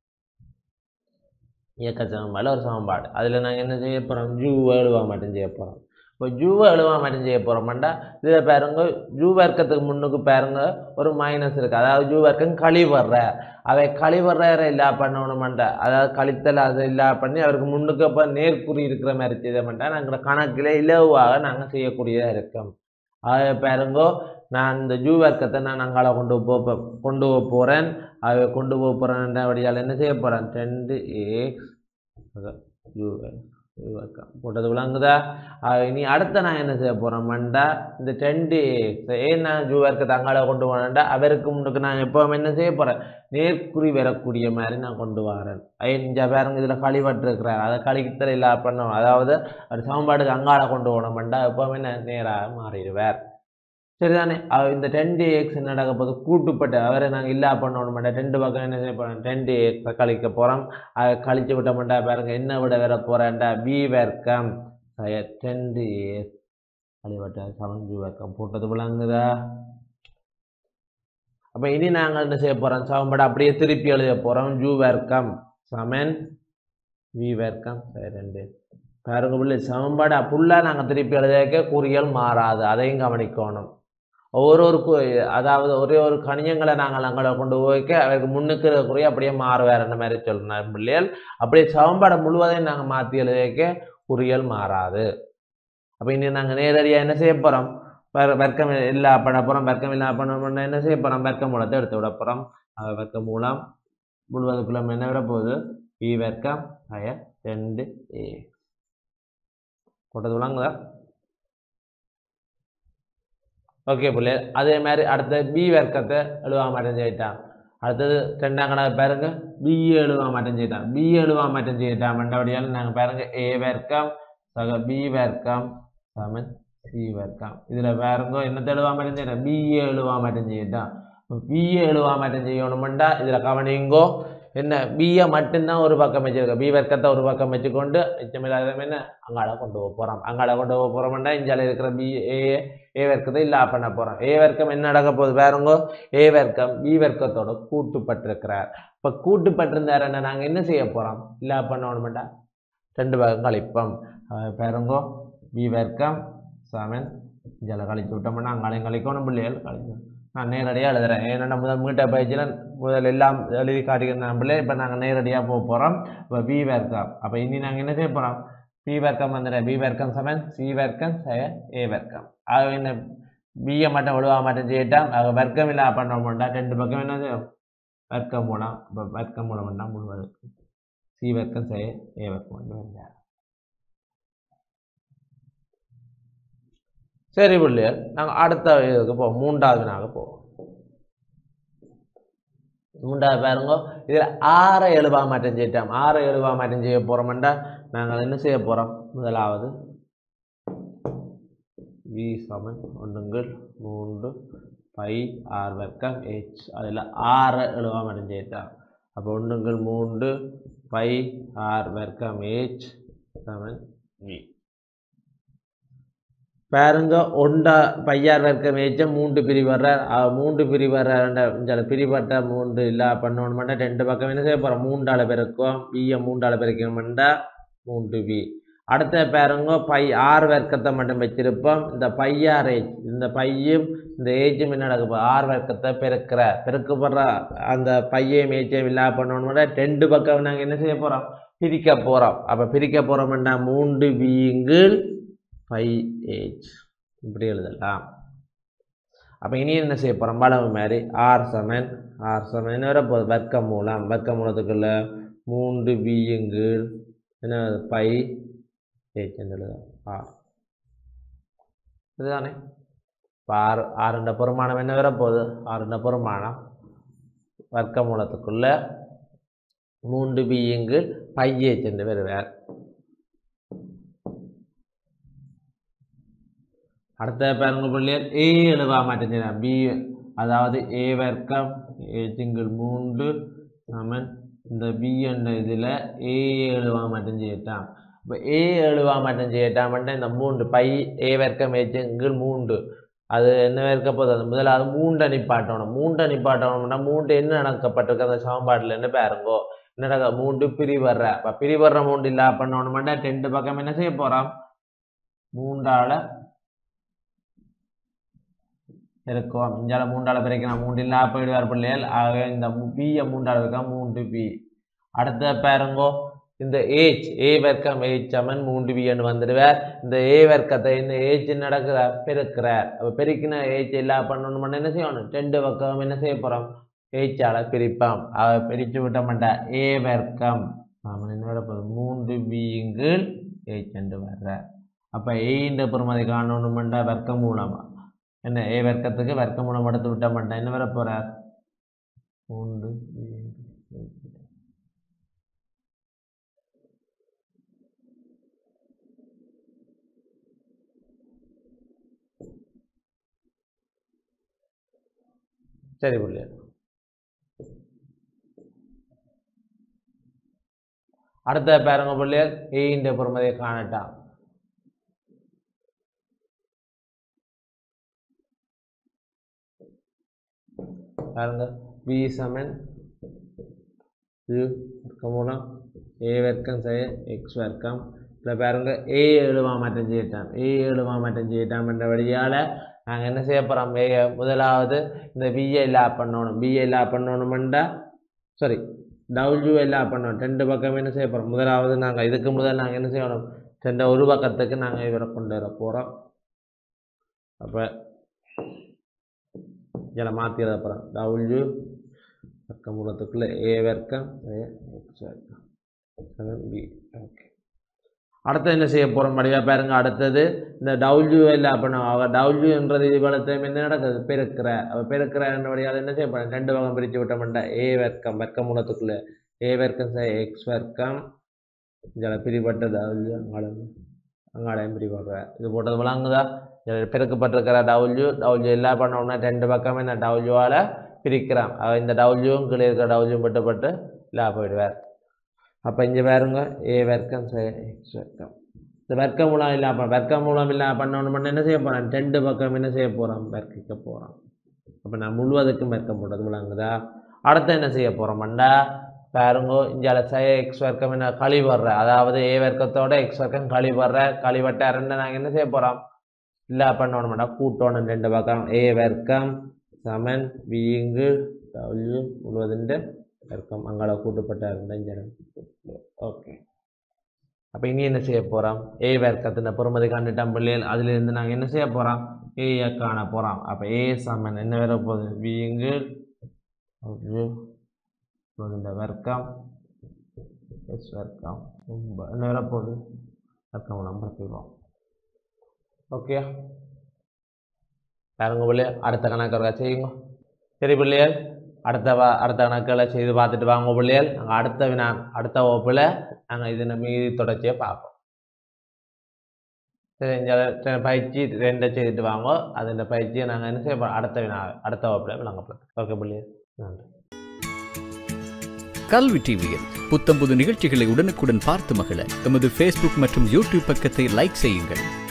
இயக்க சமன்பாடு ஒரு சமன்பாடு அதில் நாங்கள் என்ன செய்ய போகிறோம் ஜூவை எழுவா மட்டும் செய்ய போகிறோம் இப்போ ஜூவை எழுவா மட்டும் செய்ய போகிறோம்டா இதில் பாருங்க ஜூ வர்க்கத்துக்கு முன்னுக்கு பாருங்க ஒரு மைனஸ் இருக்குது அதாவது ஜூ வர்க்கம் கழிவர்ற அவை கழிவர்ற இல்லா பண்ணணுமெண்டா அதாவது கழித்தல் அது இல்லா பண்ணி அவருக்கு முன்னுக்கு இப்போ நேர்குறி இருக்கிற மாதிரி செய்தமெண்டா நாங்கள் கணக்கில் இலவாக நாங்கள் செய்யக்கூடியதாக இருக்கோம் அதை பாருங்கோ நான் இந்த ஜூ வர்க்கத்தை நான் அங்கால கொண்டு போக கொண்டு போக போகிறேன் அதை கொண்டு போக போகிறேன் வழியால் என்ன செய்ய போகிறேன் ரெண்டு ஏக்ஸ் ஜூ ஜூ வர்க்கம் போட்டது விளங்குதா இனி அடுத்த நான் என்ன செய்ய போகிறேன்டா இந்த ரெண்டு ஏக்ஸ் ஏன் நான் ஜூ வர்க்கத்தை அங்கால கொண்டு போனேன்டா அவருக்கு முன்னுக்கு நான் எப்போவும் என்ன செய்ய போகிறேன் நேர்குறி வரக்கூடிய மாதிரி நான் கொண்டு வரேன் இந்த பேருங்க இதில் கழிவட்டு இருக்கிறார் அதை கழித்தல் இல்லா பண்ணணும் அதாவது அது சமன்பாடுக்கு அங்கால கொண்டு போனோம்டா எப்போவுமே நேராக மாறிடுவார் சரிதானே இந்த ரெண்டு எக்ஸ் நடக்க போது கூட்டுப்பட்டு அவரை நாங்கள் இல்லா பண்ணணும் மாட்டேன் ரெண்டு பக்கம் என்ன செய்ய போகிறோம் ரெண்டு எக்ஸை கழிக்க போகிறோம் அதை கழிச்சு விட்ட மாட்டா பாருங்க என்ன விட வர போகிறேன்டா பி வர்க்கம் ரெண்டு எக்ஸ் கழிவட்ட செவன் பி வர்க்கம் போட்டது விளங்குதா அப்போ இனி நாங்கள் என்ன செய்ய போகிறோம் சமன்பாடு அப்படியே திருப்பி எழுத போகிறோம் ஜூ வர்க்கம் சமன் வி வர்க்கம் ரெண்டு பாருங்க பிள்ளை சமன்பாடு ஃபுல்லாக நாங்கள் திருப்பி எழுதிக்க குறியல் மாறாது அதையும் கவனிக்கணும் ஒவ்வொரு ஒரு அதாவது ஒரே ஒரு கணியங்களை நாங்கள் அங்கே கொண்டு போய்க்க அவருக்கு முன்னுக்கு இருக்கிற அப்படியே மாறுவார் அந்த மாதிரி சொல்லணும் பிள்ளைகள் அப்படியே சமன்பாடை முழுவதையும் நாங்கள் மாற்றி எழுதிக்க குறியல் மாறாது அப்போ இனி நாங்கள் நேரடியாக என்ன செய்ய போகிறோம் வர்க்கம் இல்லா பண்ண போகிறோம் வர்க்கம் இல்லா பண்ண என்ன செய்ய போகிறோம் வர்க்க மூலத்தை எடுத்து விட போகிறோம் வர்க்க மூலம் முழுவதுக்குள்ள என்ன விட போகுது பி வர்க்கம் அய ரெண்டு ஏ போட்டது விளங்குதா ஓகே பிள்ளை அதே மாதிரி அடுத்த பி வர்க்கத்தை எழுவா மாட்டம் செய்யிட்டான் அடுத்தது ரெண்டாம் கணக்கு பாருங்க பி எழுவா மாட்டம் செய்யிட்டான் பி எழுவா மாட்டம் செய்யிட்டான் மண்டபடியால் நாங்கள் பாருங்க ஏ வர்க்கம் சக பி வர்க்கம் சமன் சி வர்க்கம் இதில் பாருங்க என்ன எழுவா மாட்டம் செய்யிட்டான் பி எழுவா மாட்டம் செய்யிட்டான் பி எழுவா மாட்டம் செய்யணுமெண்டா இதில் கவனிங்கோ என்ன பியை மட்டும்தான் ஒரு பக்கம் வச்சிருக்க பி வர்க்கத்தை ஒரு பக்கம் வச்சுக்கொண்டு மிச்சமில்லாத என்ன அங்காட கொண்டு போக போகிறோம் அங்காட கொண்டு போக போகிறோம்னா இஞ்சால இருக்கிற பி ஏ ஏ வர்க்கத்தை இல்லா பண்ண போகிறோம் ஏ வர்க்கம் என்ன நடக்க போகுது பாருங்க ஏ வர்க்கம் பி வர்க்கத்தோட கூட்டுப்பட்டிருக்கிறார் இப்போ கூட்டுப்பட்டிருந்தாருன்னா நாங்கள் என்ன செய்ய போகிறோம் இல்லா பண்ணணுமெண்டா ரெண்டு பக்கம் கழிப்போம் பாருங்கோ பி வர்க்கம் செவன் இதில் கழிச்சு விட்டோம்னா அங்காலையும் கழிக்கணும் பிள்ளைகள் கழிக்கணும் நான் நேரடியாக எழுதுறேன் ஏன்னா முதல் மீட்டை பயிற்சியில் முதல் எல்லாம் எழுதி காட்டிக்கிற நம்மளே இப்போ நாங்கள் நேரடியாக போக போகிறோம் இப்போ பி வர்க்கம் அப்போ இனி நாங்கள் என்ன செய்ய போகிறோம் பி வர்க்கம் வந்துடுறேன் பி வர்க்கம் செவன் சி வர்க்கம் ஏ வர்க்கம் ஆக என்ன பிஏ மட்டும் விழுவா மட்டும் செய்யிட்டான் ஆக வர்க்கம் இல்லா பண்ண மாட்டா ரெண்டு பக்கம் என்ன செய்யும் வர்க்கம் மூலம் இப்போ வர்க்கம் மூலம் பண்ணால் முழுவதுக்கு சி வர்க்கம் செய்ய ஏ வர்க்கம் வந்து வந்தார் சரி பிள்ளைகள் நாங்கள் அடுத்த இதுக்கு போவோம் மூன்றாவது வினாக போவோம் மூன்றாவது பாருங்க இதில் ஆறை எழுபா மாற்றம் செய்யிட்டோம் ஆறை எழுபா மாற்றம் செய்ய போகிறோம்டா நாங்கள் என்ன செய்ய போகிறோம் முதலாவது வி சமன் ஒன்றுங்கள் மூன்று பை ஆர் வர்க்கம் ஹெச் அதில் ஆறு எழுபா மாற்றம் செய்யிட்டோம் அப்போ ஒன்றுங்கள் மூன்று பை ஆர் வர்க்கம் ஹெச் சமன் வி பாருங்க ஒண்டா பையார் வர்க்கம் ஏச்ச மூன்று பிரிவு வர்றார் அஹ் மூன்று பிரிவு வர்ற பிரிவட்ட மூன்று இல்லா பண்ணணுமெண்டா ரெண்டு பக்கம் என்ன செய்ய போகிறோம் மூன்றால பெருக்கும் பியை மூன்றால பெருக்கணுமெண்டா மூன்று பி அடுத்த பாருங்க பை ஆறு வர்க்கத்தை மட்டும் வச்சிருப்போம் இந்த பையார் ஏஜ் இந்த பையும் இந்த ஏஜும் என்ன நடக்கும் ஆறு வர்க்கத்தை பெருக்கிற பெருக்கப்படுற அந்த பையையும் ஏஜையும் இல்லா பண்ணணுமெண்டா ரெண்டு பக்கம் நாங்கள் என்ன செய்ய போகிறோம் பிரிக்க போகிறோம் அப்போ பிரிக்க போகிறோம்னா மூன்று பியுங்கள் ஃபைவ் ஏஜ் இப்படி எழுதலாம் அப்போ இனி என்ன செய்ய போகிறோம் வளவு மாதிரி ஆர் சமன் ஆர் சமன் வர போகுது வர்க்க மூலம் வர்க்க மூலத்துக்குள்ள மூன்று பியுங்கள் என்ன பை ஏஜ் எழுதும் ஆர் இதுதானே இப்போ ஆறு ஆறுண்ட பெருமானம் என்ன வர போகுது ஆறுண்ட பெருமானம் வர்க்க மூலத்துக்குள்ள மூன்று பியுங்கள் பை ஏஜ் என்று வருவார் அடுத்த பாருங்க பிள்ளையர் ஏ எழுவா மாட்டேன் பி அதாவது ஏ வர்க்கம் ஏ சிங்கிள் மூன்று சமன் இந்த பி என்ற இதில் ஏ எழுவா மட்டும் செய்யட்டான் இப்போ ஏ எழுவா மட்டும் செய்யட்டாமன்ட்டு இந்த மூன்று பை ஏ வர்க்கம் ஏ சிங்கிள் மூன்று அது என்ன இருக்க போகுது அது முதலாவது மூண்டை நிப்பாட்டணும் மூண்டை நிப்பாட்டணும்னா மூன்று என்ன நடக்கப்பட்டிருக்கு அந்த சமன்பாட்டில் என்ன பாருங்கோ என்ன நடக்க மூன்று பிரிவர்ற இப்போ பிரிவர்ற மூன்று இல்லா பண்ணணும்னா ரெண்டு பக்கம் என்ன செய்ய போகிறோம் மூன்றால இருக்கும் இஞ்சால மூன்றால பிரிக்கலாம் மூன்று இல்லா போயிடுவார் பிள்ளைகள் ஆகவே இந்த பியை மூன்றால இருக்கான் மூன்று பி அடுத்த பாருங்கோ இந்த ஏஜ் ஏ வர்க்கம் ஏஜ் சமன் மூன்று பின்னு வந்துடுவார் இந்த ஏ வர்க்கத்தை இந்த ஏஜ் நடக்கிறார் பெருக்கிறார் அப்போ பெருக்கின ஏஜ் இல்லா பண்ணணும் என்ன செய்யணும் ரெண்டு பக்கம் என்ன செய்ய போகிறோம் ஏச்சால பிரிப்பாம் அவ பிரித்து விட்ட மாட்டா ஏ வர்க்கம் அவன் என்ன வர போகுது மூன்று பியுங்கள் ஏச் என்று வர்ற அப்போ ஏன்ற பெருமதி காணணுமெண்டா வர்க்கம் மூலமா என்ன ஏ வர்க்கத்துக்கு வர்க்க மூலம் எடுத்து விட்ட மாட்டேன் என்ன வர போறார் மூன்று சரி பிள்ளையா அடுத்த பாருங்க பிள்ளையர் ஏன்ற பெருமதியை காணட்டாம் பாருங்க பி சமன் இது வர்க்கம் மூலம் ஏ வர்க்கம் செய்ய எக்ஸ் வர்க்கம் இதில் பாருங்க ஏ எழுவா மாற்றம் செய்யட்டாம் ஏ எழுவா மாற்றம் செய்யட்டாம் என்ற வழியால் நாங்கள் என்ன செய்ய போகிறோம் ஏ முதலாவது இந்த பிஏ லா பண்ணணும் பிஏ லா பண்ணணுமெண்டா சாரி டபிள்யூ லா பண்ணணும் ரெண்டு பக்கம் என்ன செய்ய போகிறோம் முதலாவது நாங்கள் இதுக்கு முதல் நாங்கள் என்ன செய்யணும் ரெண்டு ஒரு பக்கத்துக்கு நாங்கள் இவரை கொண்டு வர போகிறோம் அப்போ இதில் மாற்றி எழுத போகிறோம் டபிள்யூ வர்க்கம் மூலத்துக்குள்ளே ஏ வர்க்கம் ஏ எக்ஸ் வர்க்கம் செவன் பி ஓகே அடுத்து என்ன செய்ய போகிறோம் மடிவா பாருங்க அடுத்தது இந்த டபிள்யூ எல்லாம் பண்ண அவ டபிள்யூன்றது இது வளர்த்து என்ன நடக்குது பெருக்கிற அவ பெருக்கிற வழியால் என்ன செய்ய போகிறேன் ரெண்டு பக்கம் பிரித்து விட்டோம்டா ஏ வர்க்கம் வர்க்க மூலத்துக்குள்ளே ஏ வர்க்கம் சே எக்ஸ் வர்க்கம் இதில் பிரிபட்ட டபிள்யூ அங்காளம் அங்காளையும் பிரிபடுற இது போட்டது விளங்குதா இதில் பெருக்கப்பட்டிருக்கிற டபிள்யூ டபிள்யூ எல்லாம் பண்ணோம்னா ரெண்டு பக்கமே இந்த டபிள்யூவால் பிரிக்கிறான் அவ இந்த டபிள்யூவும் கீழே இருக்கிற டபிள்யூவும் பட்டுப்பட்டு இல்லா போயிடுவார் அப்போ இங்கே பாருங்க ஏ வர்க்கம் எக்ஸ் வர்க்கம் இந்த வர்க்க மூலம் இல்லாம வர்க்க மூலம் இல்லா பண்ணணும் என்ன செய்ய போகிறேன் ரெண்டு பக்கம் என்ன செய்ய போகிறோம் வர்க்கிக்க போகிறோம் அப்போ நான் முழுவதுக்கும் வர்க்கம் போட்டது விளங்குதா அடுத்து என்ன செய்ய போகிறோம்டா பாருங்க இங்கே சய எக்ஸ் வர்க்கம் என்ன கழிவர்ற அதாவது ஏ வர்க்கத்தோட எக்ஸ் வர்க்கம் கழிவர்ற கழிவட்ட ரெண்டு நாங்கள் என்ன செய்ய போகிறோம் இல்லை பண்ணணும்டா கூட்டணும் ரெண்டு பக்கம் ஏ வர்க்கம் சமன் விங்கு டபிள்யூ முழுவதுண்டு வர்க்கம் அங்கால கூட்டுப்பட்ட ரெண்டஞ்சரம் ஓகே அப்போ இனி என்ன செய்ய போகிறோம் ஏ வர்க்கத்தின் பெருமதி கண்டுட்டோம் பிள்ளைகள் அதிலிருந்து நாங்கள் என்ன செய்ய போகிறோம் ஏயை காண போகிறோம் அப்போ ஏ சமன் என்ன வர போகுது விங்கு இந்த வர்க்கம் எஸ் வர்க்கம் ரொம்ப என்ன வர போகுது வர்க்கம் நம்ம பார்த்துக்கிறோம் ஓகே பாருங்க பிள்ளைகள் அடுத்த கணக்கு இருக்கா செய்யுங்க சரி பிள்ளைகள் அடுத்த வா அடுத்த கணக்குகளை செய்து பார்த்துட்டு வாங்க பிள்ளைகள் நாங்கள் அடுத்த வினா அடுத்த வகுப்பில் நாங்கள் இதனை மீதி தொடர்ச்சியை பார்ப்போம் சரி இந்த பயிற்சி ரெண்டை செய்துட்டு வாங்க அது இந்த பயிற்சியை நாங்கள் என்ன செய்ய போறோம்? அடுத்த வினா அடுத்த வகுப்பில் விளங்கப்படும் ஓகே பிள்ளைகள் நன்றி கல்வி டிவியில் புத்தம்புது நிகழ்ச்சிகளை உடனுக்குடன் பார்த்து மகிழ எமது ஃபேஸ்புக் மற்றும் யூடியூப் பக்கத்தை லைக் செய்யுங்கள்